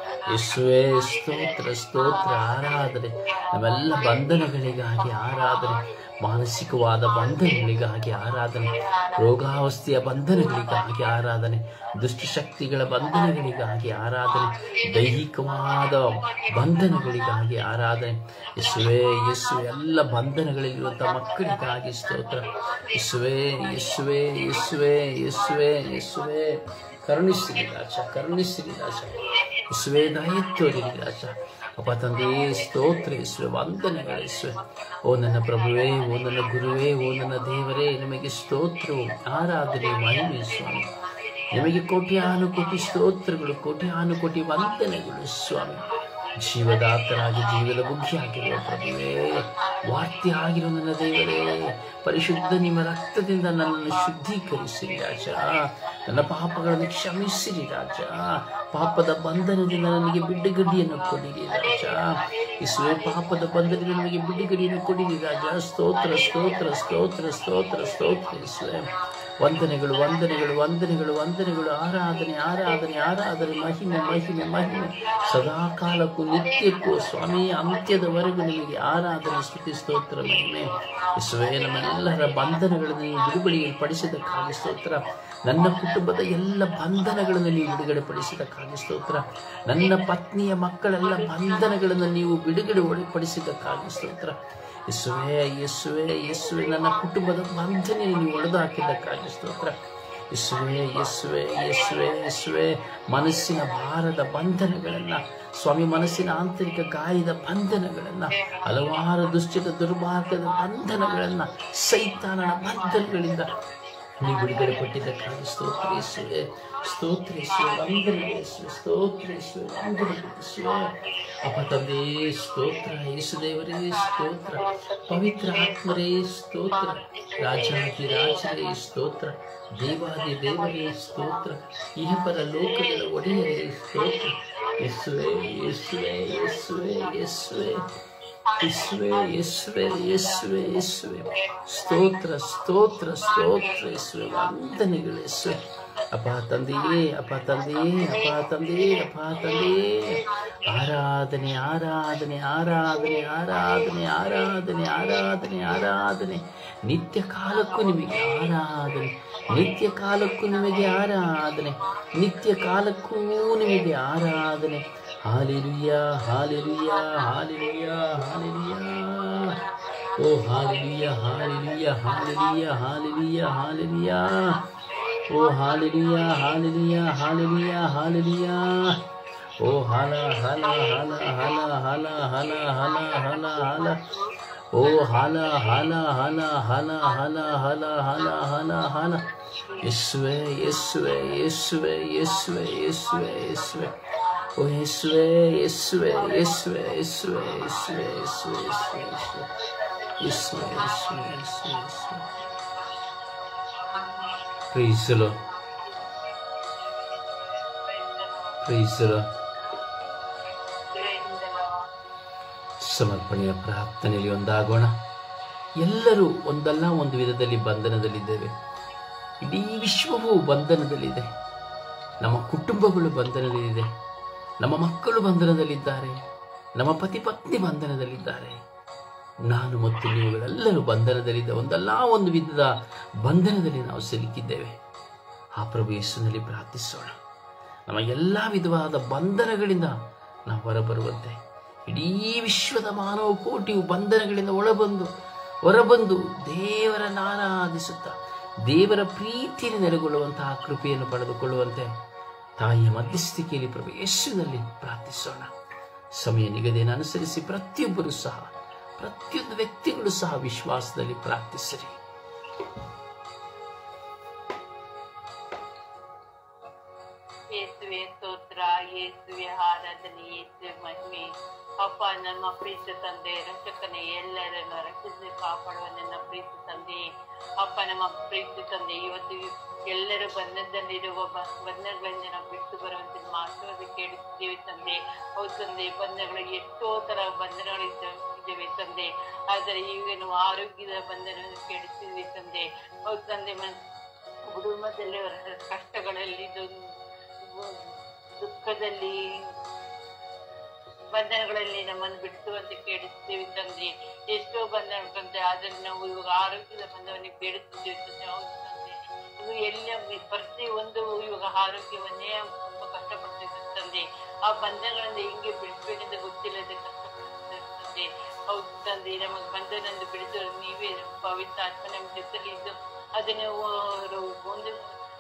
ಯೇಸುವೇ ಸ್ತೋತ್ರ ಸ್ತೋತ್ರ ಆರಾಧನೆ ನಮ್ಮೆಲ್ಲ ಬಂಧನಗಳಿಗಾಗಿ ಆರಾಧನೆ ಮಾನಸಿಕವಾದ ಬಂಧನಗಳಿಗಾಗಿ ಆರಾಧನೆ ರೋಗಾವಸ್ಥೆಯ ಬಂಧನಗಳಿಗಾಗಿ ಆರಾಧನೆ ದುಷ್ಟಶಕ್ತಿಗಳ ಬಂಧನಗಳಿಗಾಗಿ ಆರಾಧನೆ ದೈಹಿಕವಾದ ಬಂಧನಗಳಿಗಾಗಿ ಆರಾಧನೆ ಯೇಸುವೆ ಯೇಸುವೆ ಎಲ್ಲ ಬಂಧನಗಳಲ್ಲಿರುವಂಥ ಮಕ್ಕಳಿಗಾಗಿ ಸ್ತೋತ್ರ ಯೇಸುವೆ ಯೇಸುವೆ ಯೇಸುವೆ ಯೇಸುವೆ ಯೇಸುವೆ ಕರುಣಿಸಿರಿ ರಾಜ ಕರುಣಿಸಿರಿ ರಾಜ ಯೇಸುವೆ ದಯ ತೋರಿರಿ ರಾಜ ಅಪ್ಪ ತಂದೆಯೇ ಸ್ತೋತ್ರ ಯೇಸುವೆ ವಂದನೆಗಳು ಯೇಸುವೆ ಓ ನನ್ನ ಪ್ರಭುವೇ ಓ ನನ್ನ ಗುರುವೇ ಓ ನನ್ನ ದೇವರೇ ನಿಮಗೆ ಸ್ತೋತ್ರವು ಆರಾಧನೆ ಮಹಿಮೆ ಸ್ವಾಮಿ ನಿಮಗೆ ಕೋಟ್ಯಾನು ಕೋಟಿ ಸ್ತೋತ್ರಗಳು ಕೋಟ್ಯಾನು ಕೋಟಿ ವಂದನೆಗಳು ಸ್ವಾಮಿ ಜೀವದಾತರಾಗಿ ಜೀವದ ಬುಗ್ಗಿಯಾಗಿರುವ ಪ್ರಭುವೇ ವಾರ್ತೆ ಆಗಿರುವ ನನ್ನ ದೇವರೇ ಪರಿಶುದ್ಧ ನಿಮ್ಮ ರಕ್ತದಿಂದ ನನ್ನನ್ನು ಶುದ್ಧೀಕರಿಸಿರಿ ರಾಜ ನನ್ನ ಪಾಪಗಳನ್ನು ಕ್ಷಮಿಸಿರಿ ರಾಜ ಪಾಪದ ಬಂಧನದಿಂದ ನನಗೆ ಬಿಡುಗಡೆಯನ್ನು ಕೊಡಿರಿ ರಾಜ ಇಸುವೆ ಪಾಪದ ಬಂಧನದಿಂದ ನನಗೆ ಬಿಡುಗಡೆಯನ್ನು ಕೊಡಿರಿ ರಾಜ ಸ್ತೋತ್ರ ಸ್ತೋತ್ರ ಸ್ತೋತ್ರ ಸ್ತೋತ್ರ ಸ್ತೋತ್ರ ಇಸುವೆ ವಂದನೆಗಳು ವಂದನೆಗಳು ವಂದನೆಗಳು ವಂದನೆಗಳು ಆರಾಧನೆ ಆರಾಧನೆ ಆರಾಧನೆ ಮಹಿಮೆ ಮಹಿಮೆ ಮಹಿಮೆ ಸದಾ ಕಾಲಕ್ಕೂ ನಿತ್ಯಕ್ಕೂ ಸ್ವಾಮಿ ಅಂತ್ಯದವರೆಗೂ ನಿಮಗೆ ಆರಾಧನೆ ಸ್ತುತಿ ಸ್ತೋತ್ರ ಮಹಿಮೆ ಯೇಸುವೆ ನಮ್ಮೆಲ್ಲರ ಬಂಧನಗಳನ್ನು ನೀವು ಬಿಡುಗಡೆಗೆ ಪಡಿಸಿದ್ದಕ್ಕಾಗಿ ಸ್ತೋತ್ರ ನನ್ನ ಕುಟುಂಬದ ಎಲ್ಲ ಬಂಧನಗಳನ್ನು ನೀವು ಬಿಡುಗಡೆ ಪಡಿಸಿದ್ದಕ್ಕಾಗಿ ಸ್ತೋತ್ರ ನನ್ನ ಪತ್ನಿಯ ಮಕ್ಕಳೆಲ್ಲ ಬಂಧನಗಳನ್ನು ನೀವು ಬಿಡುಗಡೆ ಪಡಿಸಿದ್ದಕ್ಕಾಗಿ ಸ್ತೋತ್ರ ಯೇಸುವೆ ಯೇಸುವೆ ಯೇಸುವೆ ನನ್ನ ಕುಟುಂಬದ ಬಂಧನೆ ನೀವು ಒಡೆದು ಹಾಕಿದ್ದಕ್ಕಾಗಿ ಸ್ತೋತ್ರ ಯೇಸುವೆ ಯೇಸುವೆ ಯೇಸುವೆ ಯೇಸುವೆ ಮನಸ್ಸಿನ ಭಾರದ ಬಂಧನಗಳನ್ನು ಸ್ವಾಮಿ ಮನಸ್ಸಿನ ಆಂತರಿಕ ಗಾಯದ ಬಂಧನಗಳನ್ನು ಹಲವಾರು ದುಶ್ಚಿತ ದುರ್ಮಾರ್ಗದ ಬಂಧನಗಳನ್ನು ಸೈತಾನನ ಬಂಧನಗಳಿಂದ ನೀವು ಬಿಡುಗಡೆ ಕೊಟ್ಟಿದ್ದಕ್ಕಾಗಿ ಸ್ತೋತ್ರ ಯೇಸುವೆ ಸ್ತೋತ್ರ ಯೇಸುವೆ ವಂದನೆ ಯೇಸುವೆ ಸ್ತೋತ್ರ ಯೇಸುವೆ ವಂದನೆ ಯೇಸುವೆ ಅಪ್ಪ ತಂದೆ ಸ್ತೋತ್ರ ಯೇಸುದೇವರೇ ಸ್ತೋತ್ರ ಪವಿತ್ರ ಆತ್ಮರೇ ಸ್ತೋತ್ರ ರಾಜಾದಿ ರಾಜರೇ ಸ್ತೋತ್ರ ದೇವಾದಿ ದೇವರೇ ಸ್ತೋತ್ರ ಇಹಪರ ಲೋಕಗಳ ಒಡೆಯರೇ ಸ್ತೋತ್ರ ಯೇಸುವೆ ಯೇಸುವೆ ಯೇಸುವೆ ಯೇಸುವೆ ಯೇಸುವೆ ಯೇಸುವೆ ಯೇಸುವೆ ಯೇಸುವೆ ಸ್ತೋತ್ರ ಸ್ತೋತ್ರ ಸ್ತೋತ್ರ ಯೇಸುವೆ ವಂದನೆಗಳು ಯೇಸುವೆ ಅಪ್ಪ ತಂದೆಯೇ ಅಪ್ಪ ತಂದೆಯೇ ಅಪ್ಪ ತಂದೆಯೇ ಅಪ್ಪ ತಂದೆಯೇ ಆರಾಧನೆ ಆರಾಧನೆ ಆರಾಧನೆ ಆರಾಧನೆ ಆರಾಧನೆ ಆರಾಧನೆ ಆರಾಧನೆ ನಿತ್ಯ ಕಾಲಕ್ಕೂ ನಿಮಗೆ ಆರಾಧನೆ ನಿತ್ಯ ಕಾಲಕ್ಕೂ ನಿಮಗೆ ಆರಾಧನೆ ನಿತ್ಯ ಕಾಲಕ್ಕೂ ನಿಮಗೆ ಆರಾಧನೆ ಹಾಲೆಲುಯ್ಯ ಹಾಲೆಲುಯ್ಯ ಹಾಲೆಲುಯ್ಯ ಹಾಲೆಲುಯ್ಯ ಓ hallelujah hallelujah hallelujah hallelujah hallelujah ಓ ಹಾಲೆಲುಯ್ಯ ಹಾಲೆಲುಯ್ಯ ಹಾಲೆಲುಯ್ಯ ಹಾಲೆಲುಯ್ಯ ಓ ಹಲ ಹಲ ಹಲ ಹಲ ಹಲ ಹಲ ಹಲ ಹಲ ಹಲ ಓ ಹಲ ಹಲ ಹಲ ಹಲ ಹಲ ಹಲ ಹಲ ಹಲ ಹಲ ಯೇಸುವೆ ಯೇಸುವೆ ಯೇಸುವೆ ಯೇಸುವೆ ಯೇಸುವೆ ಯೇಸುವೆ ಓ ಯೇಸುವೆ ಯೇಸುವೆ ಯೇಸುವೆ ಯೇಸುವೆ ಯೇಸುವೆ ಯೇಸುವೆ ಯೇಸುವೆ ಯೇಸುವೆ ಯೇಸುವೆ ಯೇಸುವೆ ಯೇಸುವೆ Praise the Lord. Praise the Lord. ಸಮರ್ಪಣೆಯ ಪ್ರಾರ್ಥನೆಯಲ್ಲಿ ಒಂದಾಗೋಣ ಎಲ್ಲರೂ ಒಂದಲ್ಲ ಒಂದು ವಿಧದಲ್ಲಿ ಬಂಧನದಲ್ಲಿದ್ದೇವೆ ಇಡೀ ವಿಶ್ವವು ಬಂಧನದಲ್ಲಿದೆ ನಮ್ಮ ಕುಟುಂಬಗಳು ಬಂಧನದಲ್ಲಿದೆ ನಮ್ಮ ಮಕ್ಕಳು ಬಂಧನದಲ್ಲಿದ್ದಾರೆ ನಮ್ಮ ಪತಿ ಪತ್ನಿ ಬಂಧನದಲ್ಲಿದ್ದಾರೆ ನಾನು ಮತ್ತು ನೀವುಗಳೆಲ್ಲರೂ ಬಂಧನದಲ್ಲಿದ್ದ ಒಂದಲ್ಲ ಒಂದು ವಿಧದ ಬಂಧನದಲ್ಲಿ ನಾವು ಸಿಲುಕಿದ್ದೇವೆ ಆ ಪ್ರಭು ಯೇಸುನಲ್ಲಿ ಪ್ರಾರ್ಥಿಸೋಣ ನಮ್ಮ ಎಲ್ಲ ವಿಧವಾದ ಬಂಧನಗಳಿಂದ ನಾವು ಹೊರಬರುವಂತೆ ಇಡೀ ವಿಶ್ವದ ಮಾನವ ಕೋಟಿಯು ಬಂಧನಗಳಿಂದ ಒಳಬಂದು ಹೊರಬಂದು ದೇವರನ್ನು ಆರಾಧಿಸುತ್ತಾ ದೇವರ ಪ್ರೀತಿಯನ್ನು ನೆಲೆಗೊಳ್ಳುವಂತಹ ಕೃಪೆಯನ್ನು ಪಡೆದುಕೊಳ್ಳುವಂತೆ ತಾಯಿಯ ಮಧ್ಯಸ್ಥಿಕೆಯಲ್ಲಿ ಪ್ರಭು ಯೇಸುವಿನಲ್ಲಿ ಪ್ರಾರ್ಥಿಸೋಣ ಸಮಯ ನಿಗದಿಯನ್ನು ಅನುಸರಿಸಿ ಪ್ರತಿಯೊಬ್ಬರು ಸಹ ಪ್ರತಿಯೊಂದು ವ್ಯಕ್ತಿಗಳು ಸಹ ವಿಶ್ವಾಸದಲ್ಲಿ ಪ್ರಾರ್ಥಿಸಿರಿ ಯೇಸುವೆ ಸ್ತೋತ್ರ ಯೇಸುವೆ ಆರಾಧನೆ ಯೇಸುವೆ ಮಹಿಮೆ ಅಪ್ಪ ನಮ್ಮ ಪ್ರೀತಿ ತಂದೆ ರಕ್ಷಕನೇ ಎಲ್ಲರನ್ನು ರಕ್ಷಿಸಿ ಕಾಪಾಡುವ ನನ್ನ ಪ್ರೀತಿ ತಂದೆ ಅಪ್ಪ ನಮ್ಮ ಪ್ರೀತಿ ತಂದೆ ಇವತ್ತು ಎಲ್ಲರೂ ಬಂಧನದಲ್ಲಿರುವ ಬ- ಬಂಧನಗಳಿಂದ ನಾವು ಬಿಟ್ಟು ಬರುವಂತೆ ನಿಮ್ಮ ಆಶೀರ್ವಾದ ಕೇಳುತ್ತಿದ್ದೇವೆ ತಂದೆ ಹೌದು ತಂದೆ ಬಂಧನಗಳು ಎಷ್ಟೋ ತರ ಬಂಧನಗಳಿದ್ದಾವೆ ಇದ್ದೇವೆ ತಂದೆ ಆದರೆ ಈಗ ನಾವು ಆರೋಗ್ಯದ ಬಂಧನವನ್ನು ಕೇಳುತ್ತಿದ್ದೇವೆ ತಂದೆ ಹೌದು ತಂದೆ ಮನ್ ಕುಟುಂಬದಲ್ಲಿ ಅವರ ಕಷ್ಟಗಳಲ್ಲಿ ದು- ದುಃಖದಲ್ಲಿ ಬಂಧನಗಳಲ್ಲಿ ನಮ್ಮನ್ನು ಬಿಡಿಸುವಂತೆ ಕೇಳುತ್ತೇವೆ ತಂದೆ ಎಷ್ಟೋ ಬಂಧನಗಳು ತಂದೆ ಆದರೆ ನಾವು ಇವಾಗ ಆರೋಗ್ಯದ ಬಂಧವನ್ನು ಬೇಡುತ್ತಿದ್ದೇವೆ ತಂದೆ ಹೌದು ತಂದೆ ಇದು ಎಲ್ಲ ಪ್ರತಿ ಒಂದು ಇವಾಗ ಆರೋಗ್ಯವನ್ನೇ ತುಂಬಾ ಕಷ್ಟಪಡ್ತಿದ್ದೆ ತಂದೆ ಆ ಬಂಧನಗಳಿಂದ ಹೆಂಗೆ ಬಿಡಿಸ್ಬೇಕಂತ ಗೊತ್ತಿಲ್ಲದೆ ಕಷ್ಟಪಡ್ತಿದ್ದಾರೆ ತಂದೆ ಹೌದು ತಂದೆ ನಮಗೆ ಬಂಧನದಿಂದ ಬಿಡಿಸಲು ನೀವೇ ಪವಿತ್ರ ಆತ್ಮ ನಮ್ಮ ಜೊತೆಲಿ ಇದ್ದು ಅದನ್ನು ಅವರು ಒಂದು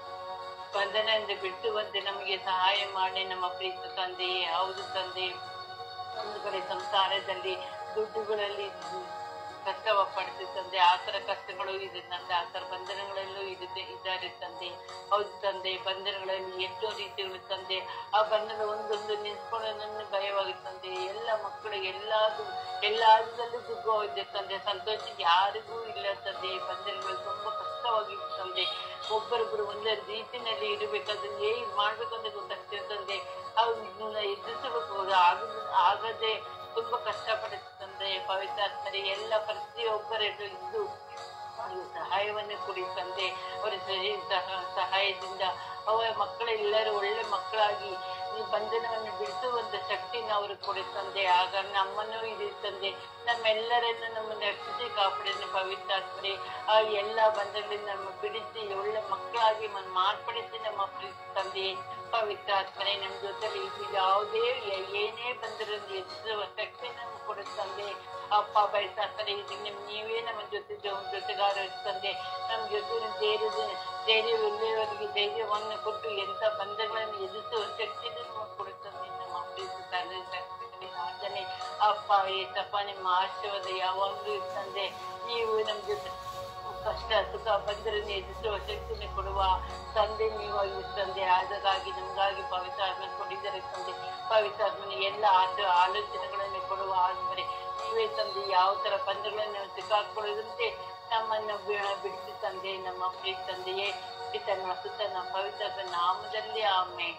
ಬಂಧನದಿಂದ ಬಿಡಿಸುವಂತೆ ನಮಗೆ ಸಹಾಯ ಮಾಡಿ ನಮ್ಮ ಪ್ರೀತ ತಂದೆಯೇ ಹೌದು ತಂದೆ ಒಂದು ಕಡೆ ಸಂಸಾರದಲ್ಲಿ ದುಡ್ಡುಗಳಲ್ಲಿ ಕಷ್ಟವ ಪಡ್ತಿ ತಂದೆ ಆ ತರ ಕಷ್ಟಗಳು ಇದೆ ತಂದೆ ಆ ತರ ಬಂಧನಗಳಲ್ಲೂ ಇದೆ ಇದ್ದಾರೆ ತಂದೆ ಹೌದು ತಂದೆ ಬಂಧನಗಳಲ್ಲಿ ಎಷ್ಟೋ ರೀತಿಗಳು ತಂದೆ ಆ ಬಂಧನ ಒಂದೊಂದು ನಿಂತ್ಕೊಂಡು ನನ್ನ ಭಯವಾಗುತ್ತೆ ತಂದೆ ಎಲ್ಲ ಮಕ್ಕಳಿಗೆ ಎಲ್ಲಾದು ಎಲ್ಲಾದ್ರಲ್ಲೂ ದುಗ್ಗು ಇದೆ ತಂದೆ ಸಂತೋಷ ಯಾರಿಗೂ ಇಲ್ಲ ತಂದೆ ಈ ಬಂಧನಗಳು ತುಂಬಾ ಕಷ್ಟವಾಗಿದೆ ತಂದೆ ಒಬ್ಬರೊಬ್ಬರು ಒಂದೇ ರೀತಿನಲ್ಲಿ ಇರಬೇಕಾದ್ರೆ ಏನ್ ಮಾಡ್ಬೇಕಂತ ಗೊತ್ತಾಗ್ತದೆ ತಂದೆ ಅವ್ರನ್ನ ಎದುರಿಸಬೇಕು ಆಗದ ಆಗದೆ ತುಂಬಾ ಕಷ್ಟಪಡುತ್ತೆ ತಂದೆ ಪವಿತ್ರಾತ್ಮರಿ ಎಲ್ಲ ಪ್ರತಿಯೊಬ್ಬರಲ್ಲೂ ಇದ್ದು ಅವ್ರಿಗೆ ಸಹಾಯವನ್ನು ಕೊಡಿ ತಂದೆ ಅವರ ಸಹ- ಸಹ- ಸಹಾಯದಿಂದ ಅವರ ಮಕ್ಕಳೆಲ್ಲರೂ ಒಳ್ಳೆ ಮಕ್ಕಳಾಗಿ ಈ ಬಂಧನವನ್ನು ಬಿಡಿಸುವಂತ ಶಕ್ತಿನ ಅವರು ಕೊಡಿ ತಂದೆ ಆಗ ನಮ್ಮನ್ನು ಇದೆ ತಂದೆ ನಮ್ಮೆಲ್ಲರನ್ನು ನಮ್ಮನ್ನು ರಕ್ಷಿಸಿ ಕಾಪಾಡಿನ ಪವಿತ್ರಾತ್ಮರಿ ಆ ಎಲ್ಲ ಬಂಧನಗಳಿಂದ ನಮ್ಮ ಬಿಡಿಸಿ ಒಳ್ಳೆ ಮಕ್ಕಳಾಗಿ ಮನ್ ಮಾರ್ಪಡಿಸಿ ನಮ್ಮ ಪ್ರೀತಿ ತಂದೆ ಪವಿತ್ರಾತ್ಮನೆ ನಮ್ಮ ಜೊತೆಲಿ ಇದು ಯಾವುದೇ ಏ- ಏನೇ ಬಂದರೂ ಎದುರಿಸುವ ಶಕ್ತಿ ನಮ್ಗೆ ಕೊಡುತ್ತಂದೆ ಅಪ್ಪ ಪವಿತ್ರಾತ್ಮನೆ ಇದು ನಿಮ್ ನೀವೇ ನಮ್ಮ ಜೊತೆ ಜೊ- ಜೊತೆಗಾರ ತಂದೆ ನಮ್ಮ ಜೊತೆ ಧೈರ್ಯದ ಧೈರ್ಯವಿಲ್ಲವರಿಗೆ ಧೈರ್ಯವನ್ನು ಕೊಟ್ಟು ಎಂತ ಬಂಧಗಳನ್ನು ಎದುರಿಸುವ ಶಕ್ತಿ ನಮಗೆ ಕೊಡುತ್ತದೆ ನಮ್ಮ ಪ್ರೀತಿ ತಂದೆ ಪ್ರಾರ್ಥನೆ ಅಪ್ಪ ಏಸಪ್ಪ ನಿಮ್ಮ ಆಶೀರ್ವಾದ ಯಾವಾಗಲೂ ತಂದೆ ನೀವು ನಮ್ಮ ಜೊತೆ ಕಷ್ಟ ಸುಖ ಬಂದರನ್ನು ಎದುರಿಸುವ ಶಕ್ತಿನ ಕೊಡುವ ತಂದೆ ನೀವಾಗಿ ತಂದೆ ಅದಕ್ಕಾಗಿ ನಮಗಾಗಿ ಪವಿತ್ರಾತ್ಮನ ಕೊಟ್ಟಿದ್ದಾರೆ ತಂದೆ ಪವಿತ್ರಾತ್ಮನ ಎಲ್ಲ ಆಟ ಆಲೋಚನೆಗಳನ್ನು ಕೊಡುವ ಆದ್ಮೇಲೆ ನೀವೇ ತಂದೆ ಯಾವ ತರ ಬಂಧಗಳನ್ನು ಸಿಕ್ಕಾಕೊಳ್ಳದಂತೆ ನಮ್ಮನ್ನು ಬಿ- ಬಿಡಿಸಿ ತಂದೆ ನಮ್ಮ ಪ್ರೀತಿ ತಂದೆಯೇ ಪಿತನ ಸುತನ ಪವಿತ್ರ ನಾಮದಲ್ಲಿ ಆಮೆ